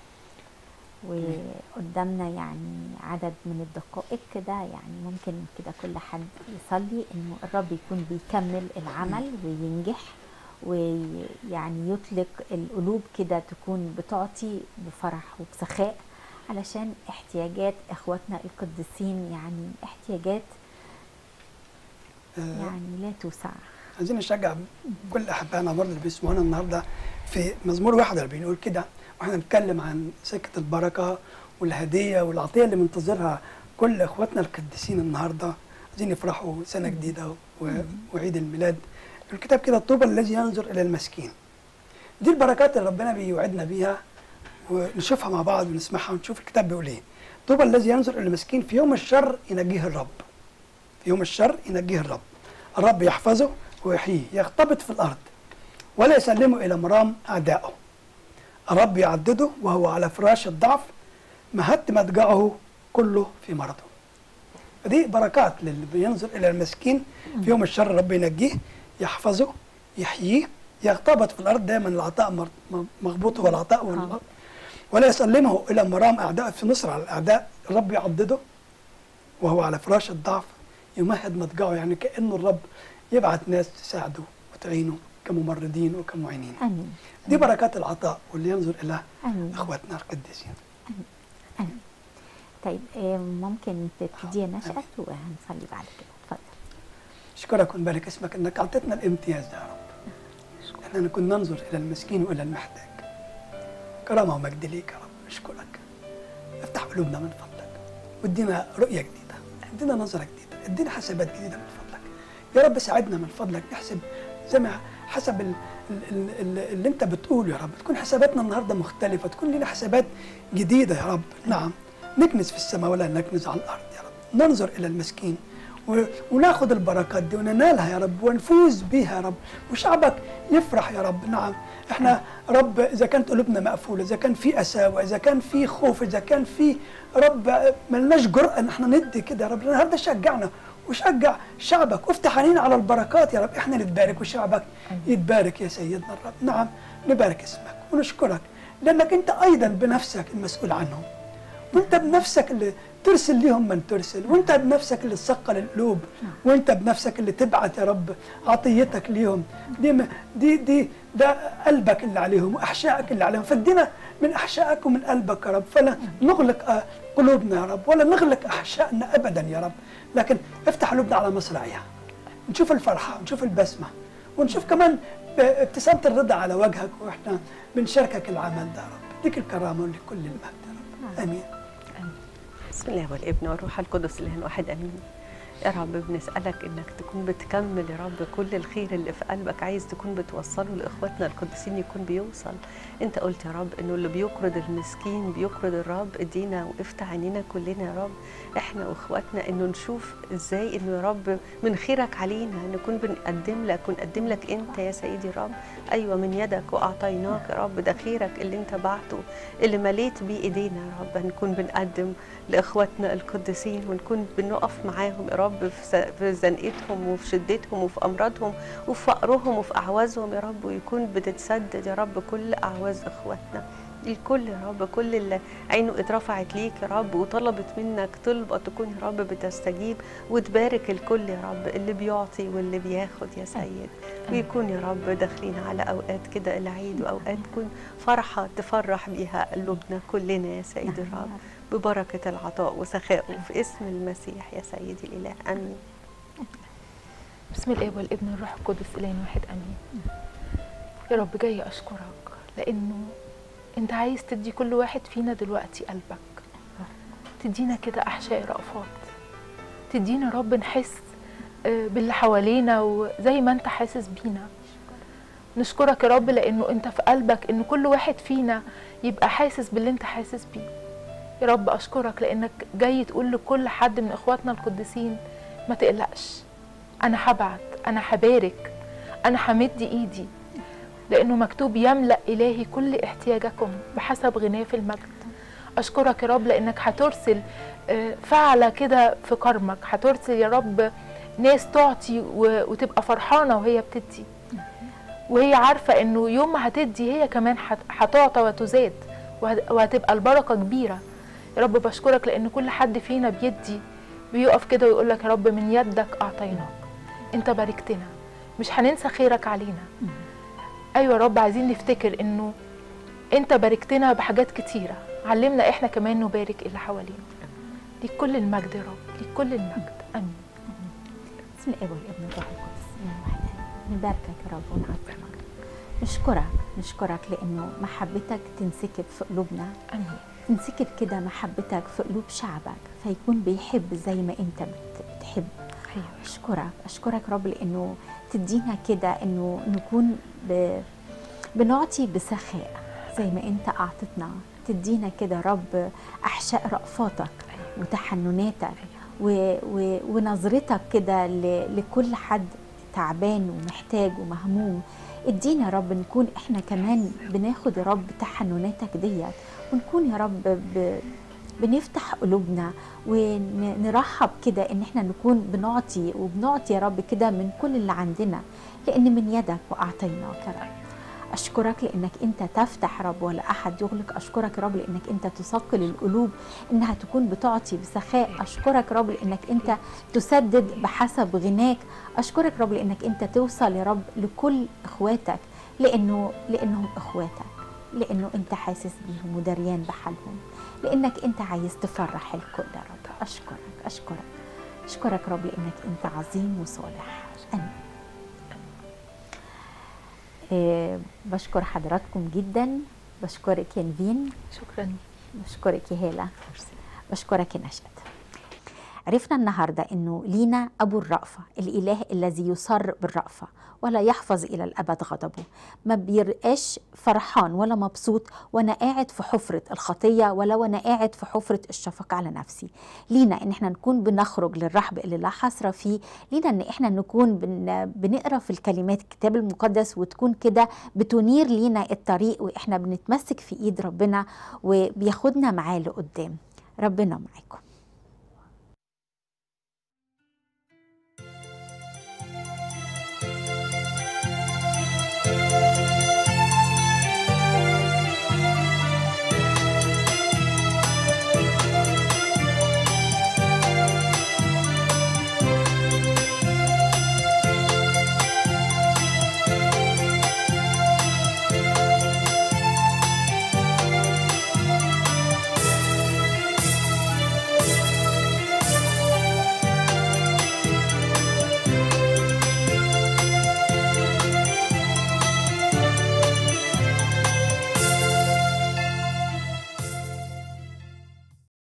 وقدامنا يعني عدد من الدقائق كده يعني ممكن كده كل حد يصلي انه الرب يكون بيكمل العمل وينجح ويعني يطلق القلوب كده تكون بتعطي بفرح وبسخاء علشان احتياجات اخواتنا القديسين يعني احتياجات آه، يعني لا توسع عايزين نشجع كل احبائنا برضه اللي بيسمعونا النهارده في مزمور 41 بيقول كده واحنا بنتكلم عن سكه البركه والهديه والعطيه اللي منتظرها كل اخواتنا القديسين النهارده عايزين يفرحوا سنه جديده و- وعيد الميلاد الكتاب كده طوبى الذي ينظر الى المسكين دي البركات اللي ربنا بيوعدنا بيها ونشوفها مع بعض ونسمعها ونشوف الكتاب بيقول ايه طوبى الذي ينظر الى المسكين في يوم الشر ينجيه الرب في يوم الشر ينجيه الرب الرب يحفظه ويحييه يختبط في الارض ولا يسلمه الى مرام اعدائه الرب يعدده وهو على فراش الضعف مهد مضجعه كله في مرضه دي بركات للي بينظر الى المسكين في يوم الشر الرب ينجيه يحفظه يحييه يغتبط في الارض دايما العطاء مر- م- مغبوط هو العطاء والمر- ولا يسلمه الى مرام اعداء في نصر على الاعداء الرب يعضده وهو على فراش الضعف يمهد مضجعه يعني كانه الرب يبعت ناس تساعده وتعينه كممرضين وكمعينين امين دي بركات العطاء واللي ينظر الى امين اخواتنا القديسين امين طيب آه، ممكن تبتدي نشأت وهنصلي بعد كده اتفضل اشكرك ونبارك اسمك انك اعطيتنا الامتياز ده يا رب احنا نكون ننظر الى المسكين والى المحتاج كرامه ومجد ليك يا رب نشكرك افتح قلوبنا من فضلك وادينا رؤيه جديده ادينا نظره جديده ادينا حسابات جديده من فضلك يا رب ساعدنا من فضلك نحسب زي ما حسب ال- ال- ال- ال- اللي انت بتقوله يا رب تكون حساباتنا النهارده مختلفه تكون لنا حسابات جديده يا رب نعم نكنز في السماء ولا نكنز على الارض يا رب ننظر الى المسكين و- وناخد البركات دي وننالها يا رب ونفوز بيها يا رب وشعبك يفرح يا رب نعم احنا رب اذا كانت قلوبنا مقفوله اذا كان في قساوه اذا كان في خوف اذا كان في رب ملناش جرأه ان احنا ندي كده يا رب النهارده شجعنا وشجع شعبك وافتح عينينا على البركات يا رب احنا نتبارك وشعبك يتبارك يا سيدنا الرب نعم نبارك اسمك ونشكرك لانك انت ايضا بنفسك المسؤول عنهم وانت بنفسك اللي ترسل ليهم من ترسل وانت بنفسك اللي تثقل القلوب وانت بنفسك اللي تبعت يا رب عطيتك ليهم دي م- دي دي ده قلبك اللي عليهم واحشائك اللي عليهم فادينا من احشائك ومن قلبك يا رب فلا نغلق آه، قلوبنا يا رب ولا نغلق احشائنا ابدا يا رب لكن افتح قلوبنا على مصراعيها نشوف الفرحه ونشوف البسمه ونشوف كمان ابتسامه الرضا على وجهك واحنا بنشاركك العمل ده يا رب ليك الكرامه ولكل المجد يا رب امين بسم الله والابن والروح القدس الاله الواحد امين يا رب بنسالك انك تكون بتكمل يا رب كل الخير اللي في قلبك عايز تكون بتوصله لاخواتنا القديسين يكون بيوصل انت قلت يا رب انه اللي بيقرض المسكين بيقرض الرب ادينا وافتح عينينا كلنا يا رب احنا واخواتنا انه نشوف ازاي انه يا رب من خيرك علينا نكون بنقدم لك ونقدم لك انت يا سيدي الرب ايوه من يدك واعطيناك يا رب ده خيرك اللي انت بعته اللي مليت بيه ايدينا يا رب نكون بنقدم لاخواتنا القديسين ونكون بنقف معاهم يا رب في ز- في زنقتهم وفي شدتهم وفي امراضهم وفي فقرهم وفي اعوازهم يا رب ويكون بتتسدد يا رب كل اعواز اخواتنا الكل يا رب كل اللي عينه اترفعت ليك يا رب وطلبت منك طلبة تكون يا رب بتستجيب وتبارك الكل يا رب اللي بيعطي واللي بياخد يا سيد ويكون يا رب داخلين على اوقات كده العيد واوقات تكون فرحة تفرح بيها قلوبنا كلنا يا سيد الرب ببركة العطاء وسخائه في اسم المسيح يا سيدي الإله آمين بسم الاب والابن والروح القدس الهنا واحد امين يا رب جاي اشكرك لانه انت عايز تدي كل واحد فينا دلوقتي قلبك تدينا كده احشاء رأفات تدينا يا رب نحس آه، باللي حوالينا وزي ما انت حاسس بينا نشكرك يا رب لانه انت في قلبك ان كل واحد فينا يبقى حاسس باللي انت حاسس بيه يا رب اشكرك لانك جاي تقول لكل حد من اخواتنا القديسين ما تقلقش انا هبعت انا هبارك انا همد ايدي لانه مكتوب يملا الهي كل احتياجكم بحسب غناه في المجد اشكرك يا رب لانك هترسل آه، فعلة كده في كرمك هترسل يا رب ناس تعطي و- وتبقى فرحانة وهي بتدي وهي عارفة انه يوم ما هتدي هي كمان هت- هتعطى وتزاد وهت- وهتبقى البركة كبيرة يا رب بشكرك لان كل حد فينا بيدي بيقف كده ويقول لك يا رب من يدك اعطيناك انت باركتنا مش هننسى خيرك علينا ايوه يا رب عايزين نفتكر انه انت باركتنا بحاجات كتيره علمنا احنا كمان نبارك اللي حوالينا ليك كل المجد يا رب ليك كل المجد امين بسم الاب والابن والروح القدس اله واحد آمين. نباركك يا رب ونعظمك نشكرك نشكرك لانه محبتك تنسكب في قلوبنا امين تنسكب كده محبتك في قلوب شعبك فيكون بيحب زي ما انت بت- بتحب اشكرك اشكرك رب لانه تدينا كده انه نكون ب... بنعطي بسخاء زي ما انت اعطتنا تدينا كده رب احشاء رأفاتك وتحنناتك و... و... ونظرتك كده ل... لكل حد تعبان ومحتاج ومهموم ادينا يا رب نكون احنا كمان بناخد يا رب تحنناتك ديت ونكون يا رب ب... بنفتح قلوبنا ونرحب كده ان احنا نكون بنعطي وبنعطي يا رب كده من كل اللي عندنا لان من يدك واعطيناك يا رب اشكرك لانك انت تفتح يا رب ولا احد يغلق اشكرك يا رب لانك انت تثقل القلوب انها تكون بتعطي بسخاء اشكرك يا رب لانك انت تسدد بحسب غناك اشكرك يا رب لانك انت توصل يا رب لكل اخواتك لانه لانهم اخواتك لانه انت حاسس بيهم ودريان بحالهم لانك انت عايز تفرح الكل يا رب اشكرك اشكرك اشكرك يا رب لانك انت عظيم وصالح امين إيه بشكر حضراتكم جدا بشكرك يا نفين شكرا بشكرك يا هاله بشكرك يا نشأت عرفنا النهاردة أنه لينا أبو الرأفة الإله الذي يصر بالرأفة ولا يحفظ إلى الأبد غضبه ما بيرقاش فرحان ولا مبسوط وأنا قاعد في حفرة الخطية ولا وأنا قاعد في حفرة الشفقة على نفسي لينا إن إحنا نكون بنخرج للرحب اللي لا حصر فيه لينا إن إحنا نكون بن بنقرأ في الكلمات الكتاب المقدس وتكون كده بتنير لينا الطريق وإحنا بنتمسك في إيد ربنا وبياخدنا معاه لقدام ربنا معاكم